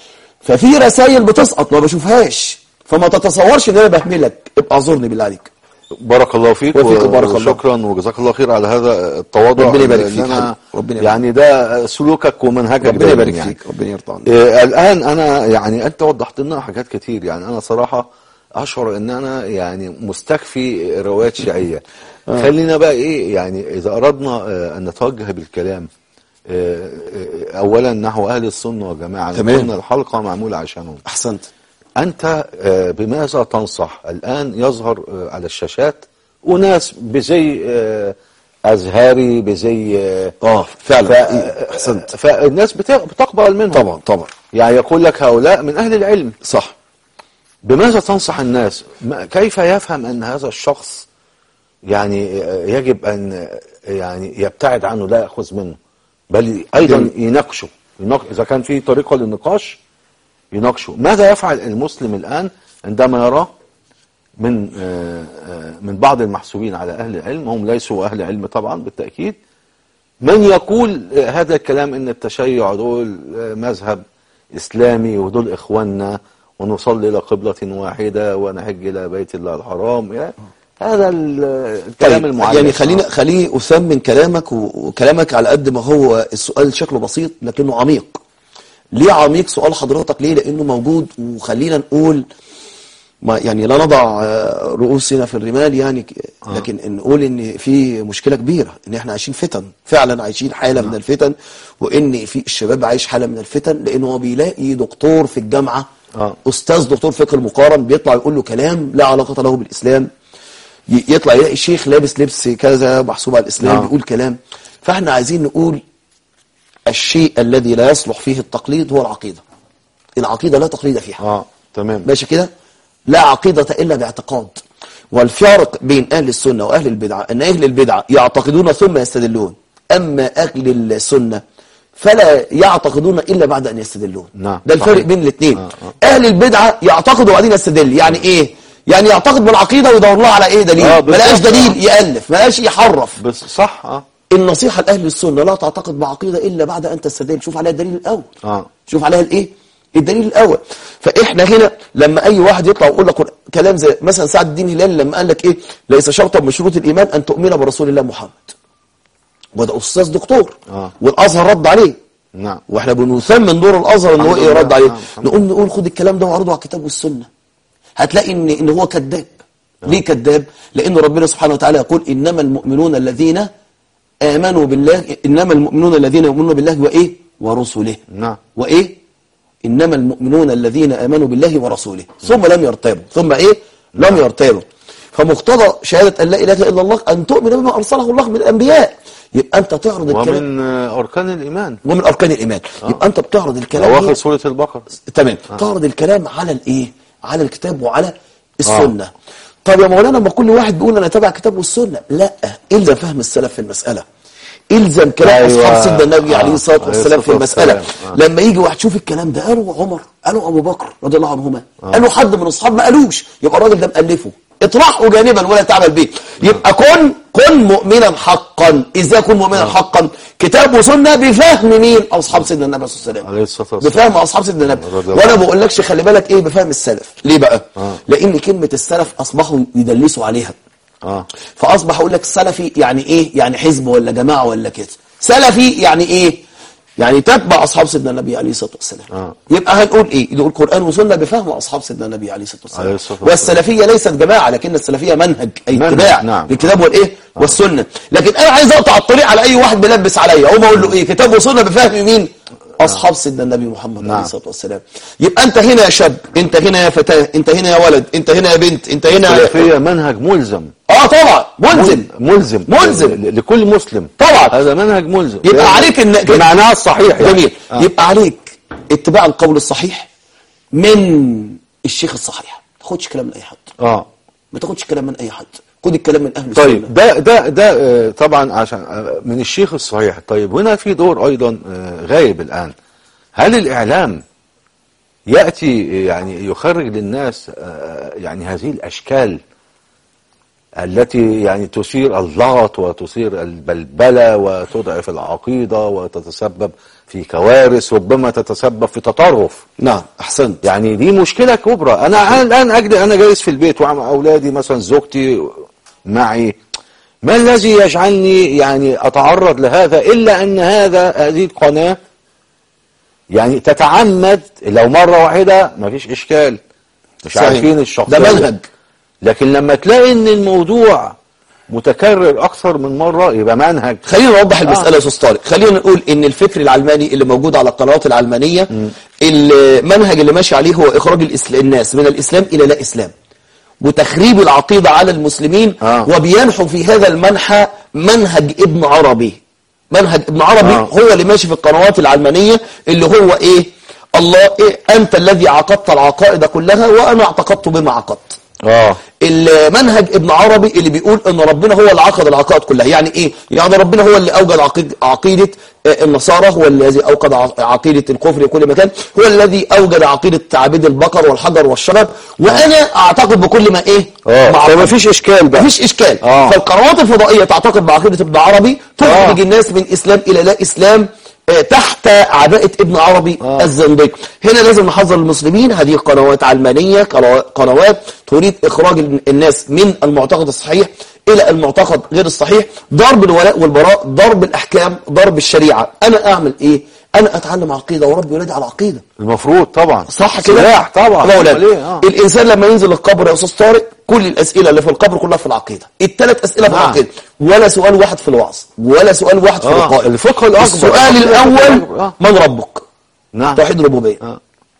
Speaker 2: ففي رسائل بتسقط ما بشوفهاش فما تتصورش ان انا بهملك ابقى اعذرني بالله عليك
Speaker 1: بارك الله فيك
Speaker 2: وفيك بارك الله.
Speaker 1: وشكرا وجزاك الله خير على هذا التواضع
Speaker 2: ربنا يبارك
Speaker 1: لأن
Speaker 2: فيك
Speaker 1: أنا
Speaker 2: حبيبي. ربنا يبارك
Speaker 1: يعني ده سلوكك ومنهجك
Speaker 2: ربنا
Speaker 1: دايماً
Speaker 2: يبارك
Speaker 1: يعني.
Speaker 2: فيك ربنا يرضى عنك
Speaker 1: آه، الآن أنا يعني أنت وضحت لنا حاجات كتير يعني أنا صراحة أشعر أن أنا يعني مستكفي روايات شيعية خلينا بقى إيه يعني إذا أردنا آه، أن نتوجه بالكلام آه، آه، أولا نحو أهل السنة والجماعة
Speaker 2: تمام.
Speaker 1: قلنا الحلقة معمولة عشانهم
Speaker 2: احسنت
Speaker 1: أنت آه، بماذا تنصح الآن يظهر آه، على الشاشات وناس بزي آه، أزهري بزي آه،
Speaker 2: اه فعلا
Speaker 1: ف-
Speaker 2: احسنت
Speaker 1: فالناس بت- بتقبل منهم
Speaker 2: طبعا طبعا
Speaker 1: يعني يقول لك هؤلاء من أهل العلم
Speaker 2: صح
Speaker 1: بماذا تنصح الناس ما- كيف يفهم أن هذا الشخص يعني يجب أن يعني يبتعد عنه لا يأخذ منه بل أيضا
Speaker 2: جميل.
Speaker 1: يناقشه يناق- إذا كان في طريقة للنقاش يناقشه ماذا يفعل المسلم الآن عندما يرى من آه، آه، من بعض المحسوبين على أهل العلم هم ليسوا أهل علم طبعا بالتأكيد من يقول آه، هذا الكلام ان التشيع دول آه، مذهب اسلامي ودول اخواننا ونصلي الى قبلة واحدة ونحج الى بيت الله الحرام يعني هذا ال- الكلام
Speaker 2: طيب
Speaker 1: المعلق
Speaker 2: يعني خلينا خليه اثمن كلامك و- وكلامك على قد ما هو السؤال شكله بسيط لكنه عميق ليه عميق سؤال حضرتك ليه لانه موجود وخلينا نقول ما يعني لا نضع آه، رؤوسنا في الرمال يعني ك- لكن نقول ان في مشكله كبيره ان احنا عايشين فتن فعلا عايشين حاله من الفتن وان في الشباب عايش حاله من الفتن لانه هو بيلاقي دكتور في الجامعه
Speaker 1: آه.
Speaker 2: استاذ دكتور فقه المقارن بيطلع يقول له كلام لا علاقه له بالاسلام ي- يطلع يلاقي شيخ لابس لبس كذا محسوب على الاسلام
Speaker 1: آه.
Speaker 2: بيقول كلام فاحنا عايزين نقول الشيء الذي لا يصلح فيه التقليد هو العقيده العقيده لا تقليد فيها
Speaker 1: اه تمام
Speaker 2: ماشي كده لا عقيدة إلا باعتقاد والفرق بين أهل السنة وأهل البدعة أن أهل البدعة يعتقدون ثم يستدلون أما أهل السنة فلا يعتقدون إلا بعد أن يستدلون
Speaker 1: نعم،
Speaker 2: ده الفرق
Speaker 1: صحيح.
Speaker 2: بين الاثنين
Speaker 1: آه، آه.
Speaker 2: أهل البدعة يعتقد وبعدين يستدل يعني إيه يعني يعتقد بالعقيدة ويدور لها على إيه دليل
Speaker 1: آه،
Speaker 2: ما لقاش
Speaker 1: بالظبط.
Speaker 2: دليل يألف ما لقاش يحرف
Speaker 1: بس صح اه
Speaker 2: النصيحة لأهل السنة لا تعتقد بعقيدة إلا بعد أن تستدل شوف عليها الدليل الأول
Speaker 1: اه
Speaker 2: شوف عليها الايه الدليل الاول فاحنا هنا لما اي واحد يطلع ويقول لك كلام زي مثلا سعد الدين هلال لما قال لك ايه ليس شرطا من شروط الايمان ان تؤمن برسول الله محمد وده استاذ دكتور
Speaker 1: آه.
Speaker 2: والازهر رد عليه
Speaker 1: نعم
Speaker 2: واحنا بنثمن دور الازهر ان هو
Speaker 1: الحمد
Speaker 2: ايه
Speaker 1: لله.
Speaker 2: رد عليه
Speaker 1: نعم، الحمد
Speaker 2: نقول نقول خد الكلام ده واعرضه على الكتاب والسنه هتلاقي ان ان هو كذاب ليه كذاب لان ربنا سبحانه وتعالى يقول انما المؤمنون الذين امنوا بالله انما المؤمنون الذين يؤمنون بالله وايه ورسله
Speaker 1: نعم
Speaker 2: وايه انما المؤمنون الذين امنوا بالله ورسوله ثم لم يرتابوا ثم ايه لم يرتابوا فمقتضى شهاده ان لا اله الا الله ان تؤمن بما ارسله الله من الانبياء يبقى انت تعرض الكلام
Speaker 1: ومن آه، اركان الايمان
Speaker 2: ومن اركان الايمان يبقى انت بتعرض الكلام
Speaker 1: اواخر
Speaker 2: هنا-
Speaker 1: سورة البقرة
Speaker 2: تمام تعرض الكلام على الايه على الكتاب وعلى السنه طب يا مولانا ما كل واحد بيقول انا تابع الكتاب والسنه لا الزم فهم السلف في المساله الزم كلام
Speaker 1: أيوة.
Speaker 2: اصحاب سيدنا النبي
Speaker 1: آه.
Speaker 2: عليه الصلاه
Speaker 1: عليه
Speaker 2: والسلام في
Speaker 1: الصلاة
Speaker 2: المساله
Speaker 1: والسلام.
Speaker 2: لما يجي واحد شوف الكلام ده قالوا عمر قالوا ابو بكر رضي الله عنهما قالوا حد من اصحاب ما قالوش يبقى الراجل ده مالفه اطرحه جانبا ولا تعمل به يبقى كن كن مؤمنا حقا ازاي اكون مؤمنا حقا كتاب وسنه بفهم مين اصحاب سيدنا النبي صلى الله عليه وسلم
Speaker 1: عليه الصلاة والسلام
Speaker 2: بفهم اصحاب سيدنا النبي
Speaker 1: رضي الله
Speaker 2: وانا
Speaker 1: عنه.
Speaker 2: بقولكش خلي بالك ايه بفهم السلف ليه بقى
Speaker 1: آه.
Speaker 2: لان كلمه السلف اصبحوا يدلسوا عليها
Speaker 1: اه
Speaker 2: فاصبح اقول لك السلفي يعني ايه يعني حزب ولا جماعه ولا كده سلفي يعني ايه يعني تتبع اصحاب سيدنا النبي عليه الصلاه والسلام
Speaker 1: آه.
Speaker 2: يبقى هنقول ايه نقول قران وسنه بفهم اصحاب سيدنا النبي عليه الصلاه والسلام
Speaker 1: عليه الصلاة والسلام.
Speaker 2: والسلفيه ليست جماعه لكن السلفيه منهج اي
Speaker 1: منهج،
Speaker 2: اتباع
Speaker 1: نعم.
Speaker 2: للكتاب والايه والسنه لكن انا عايز اقطع الطريق على اي واحد بيلبس عليا اقوم اقول له ايه كتاب وسنه بفهم مين اصحاب سيدنا النبي محمد عليه
Speaker 1: نعم.
Speaker 2: الصلاه والسلام يبقى انت هنا يا شاب انت هنا يا فتاه انت هنا يا ولد انت هنا يا بنت انت هنا
Speaker 1: السلفية منهج ملزم
Speaker 2: اه طبعا ملزم
Speaker 1: ملزم
Speaker 2: ملزم.
Speaker 1: ل- لكل مسلم
Speaker 2: طبعا.
Speaker 1: هذا منهج ملزم
Speaker 2: يبقى عليك ان
Speaker 1: بمعناه الصحيح يعني.
Speaker 2: جميل
Speaker 1: آه.
Speaker 2: يبقى عليك اتباع القول الصحيح من الشيخ الصحيح ما تاخدش كلام من اي حد
Speaker 1: اه
Speaker 2: ما تاخدش كلام من اي حد خد الكلام من اهل السنه
Speaker 1: طيب ده ده ده آه، طبعا عشان آه، من الشيخ الصحيح طيب هنا في دور ايضا آه، غايب الان هل الاعلام ياتي آه، يعني يخرج للناس آه، يعني هذه الاشكال التي يعني تثير اللغط وتثير البلبله وتضعف العقيده وتتسبب في كوارث ربما تتسبب في تطرف
Speaker 2: نعم احسنت
Speaker 1: يعني دي مشكلة كبرى أنا أنا الآن أجد أنا جالس في البيت ومع أولادي مثلا زوجتي معي ما الذي يجعلني يعني أتعرض لهذا إلا أن هذا هذه القناة يعني تتعمد لو مرة واحدة ما فيش إشكال مش
Speaker 2: صحيح.
Speaker 1: عارفين الشخصية
Speaker 2: ده منهج
Speaker 1: لكن لما تلاقي إن الموضوع متكرر أكثر من مرة يبقى منهج
Speaker 2: خلينا نوضح المسألة يا أستاذ طارق خلينا نقول إن الفكر العلماني اللي موجود على القنوات العلمانية المنهج اللي ماشي عليه هو إخراج الإسل... الناس من الإسلام إلى لا إسلام وتخريب العقيدة على المسلمين
Speaker 1: آه.
Speaker 2: وبينحو في هذا المنحى منهج ابن عربي منهج ابن عربي
Speaker 1: آه.
Speaker 2: هو اللي ماشي في القنوات العلمانية اللي هو إيه الله إيه أنت الذي عقدت العقائد كلها وأنا اعتقدت بما عقدت
Speaker 1: آه
Speaker 2: المنهج ابن عربي اللي بيقول ان ربنا هو اللي عقد العقائد كلها يعني ايه يعني ربنا هو اللي اوجد عقيد عقيده آه، النصارى هو الذي اوجد ع- عقيده الكفر في كل مكان هو الذي اوجد عقيده تعبيد البقر والحجر والشجر وانا اعتقد بكل ما ايه
Speaker 1: آه
Speaker 2: مع
Speaker 1: فما فيش إشكال بقى
Speaker 2: مفيش اشكال
Speaker 1: آه.
Speaker 2: فالقنوات الفضائيه تعتقد بعقيده ابن عربي تخرج
Speaker 1: آه.
Speaker 2: الناس من اسلام الى لا اسلام آه، تحت عباءة ابن عربي
Speaker 1: آه.
Speaker 2: الزنديق هنا لازم نحذر المسلمين هذه قنوات علمانية قنوا- قنوات تريد إخراج ال- الناس من المعتقد الصحيح إلى المعتقد غير الصحيح ضرب الولاء والبراء ضرب الأحكام ضرب الشريعة أنا أعمل إيه أنا أتعلم عقيدة وربي ولادي على عقيدة
Speaker 1: المفروض طبعا
Speaker 2: صح كده
Speaker 1: سلاح طبعا
Speaker 2: الله
Speaker 1: أمال
Speaker 2: ولا
Speaker 1: إيه؟ آه.
Speaker 2: الانسان لما ينزل القبر يا استاذ طارق كل الاسئله اللي في القبر كلها في العقيده الثلاث اسئله في
Speaker 1: نعم.
Speaker 2: العقيده ولا سؤال واحد في الوعظ ولا سؤال واحد في
Speaker 1: آه،
Speaker 2: اللقاء
Speaker 1: الفقه الأكبر.
Speaker 2: السؤال
Speaker 1: الفقه
Speaker 2: الاول
Speaker 1: الأكبر، آه.
Speaker 2: من ربك
Speaker 1: نعم
Speaker 2: توحيد الربوبيه
Speaker 1: آه.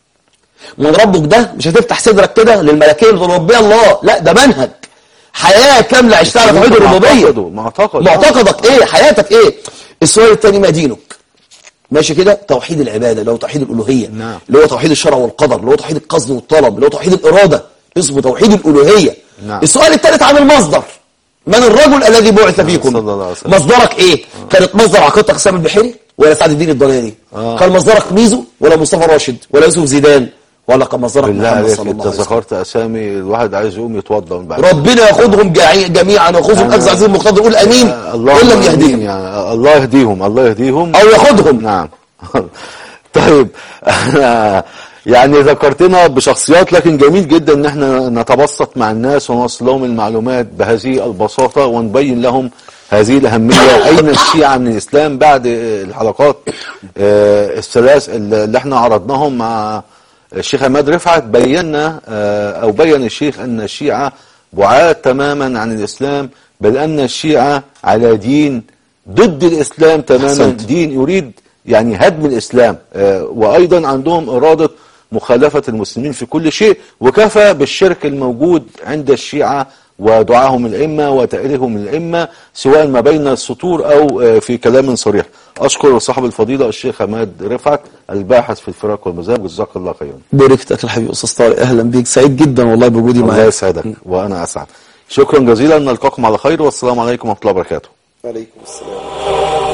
Speaker 2: من ربك ده مش هتفتح صدرك كده للملكين تقول ربي الله لا ده منهج حياه كامله عشتها على توحيد الربوبيه
Speaker 1: معتقده معتقد
Speaker 2: معتقدك ايه حياتك ايه السؤال الثاني ما دينك ماشي كده توحيد العباده اللي هو توحيد الالوهيه
Speaker 1: نعم.
Speaker 2: اللي هو توحيد الشرع والقدر اللي هو توحيد القصد والطلب اللي هو توحيد الاراده اسمه توحيد الالوهيه
Speaker 1: نعم.
Speaker 2: السؤال الثالث عن المصدر من الرجل الذي بعث فيكم
Speaker 1: صلى الله عليه وسلم.
Speaker 2: مصدرك ايه كانت مصدر عقيدتك حسام البحيري ولا سعد الدين الضلالي
Speaker 1: آه.
Speaker 2: كان مصدرك ميزو ولا مصطفى راشد ولا يوسف زيدان ولا كان مصدرك
Speaker 1: بالله
Speaker 2: محمد
Speaker 1: عليك
Speaker 2: صلى الله
Speaker 1: انت
Speaker 2: عليه وسلم
Speaker 1: ذكرت اسامي الواحد عايز يقوم يتوضا من بعد
Speaker 2: ربنا ياخذهم جعي- جميعا وياخذهم
Speaker 1: أنا-
Speaker 2: اخذ عزيز المقتدر يقول امين
Speaker 1: آه، اللهم
Speaker 2: ان لم
Speaker 1: آمين
Speaker 2: يهديهم
Speaker 1: يعني الله يهديهم الله يهديهم
Speaker 2: او ياخذهم
Speaker 1: نعم طيب أنا يعني ذكرتنا بشخصيات لكن جميل جدا ان احنا نتبسط مع الناس ونوصل لهم المعلومات بهذه البساطة ونبين لهم هذه الأهمية أين الشيعة من الإسلام بعد الحلقات آه، الثلاث اللي احنا عرضناهم مع الشيخ عماد رفعت بينا آه، أو بين الشيخ أن الشيعة بعاد تماما عن الإسلام بل أن الشيعة على دين ضد الإسلام تماما
Speaker 2: أحسنت.
Speaker 1: دين يريد يعني هدم الإسلام آه، وأيضا عندهم إرادة مخالفة المسلمين في كل شيء وكفى بالشرك الموجود عند الشيعة ودعاهم الأئمة وتأليهم الأئمة سواء ما بين السطور أو آه، في كلام صريح أشكر صاحب الفضيلة الشيخ عماد رفعت الباحث في الفراق والمذاهب جزاك الله خيرا
Speaker 2: باركتك الحبيب استاذ طارق اهلا بيك سعيد جدا والله بوجودي
Speaker 1: الله
Speaker 2: معاك
Speaker 1: يسعدك وأنا أسعد شكرا جزيلا نلقاكم على خير والسلام عليكم ورحمة الله وبركاته
Speaker 2: عليكم السلام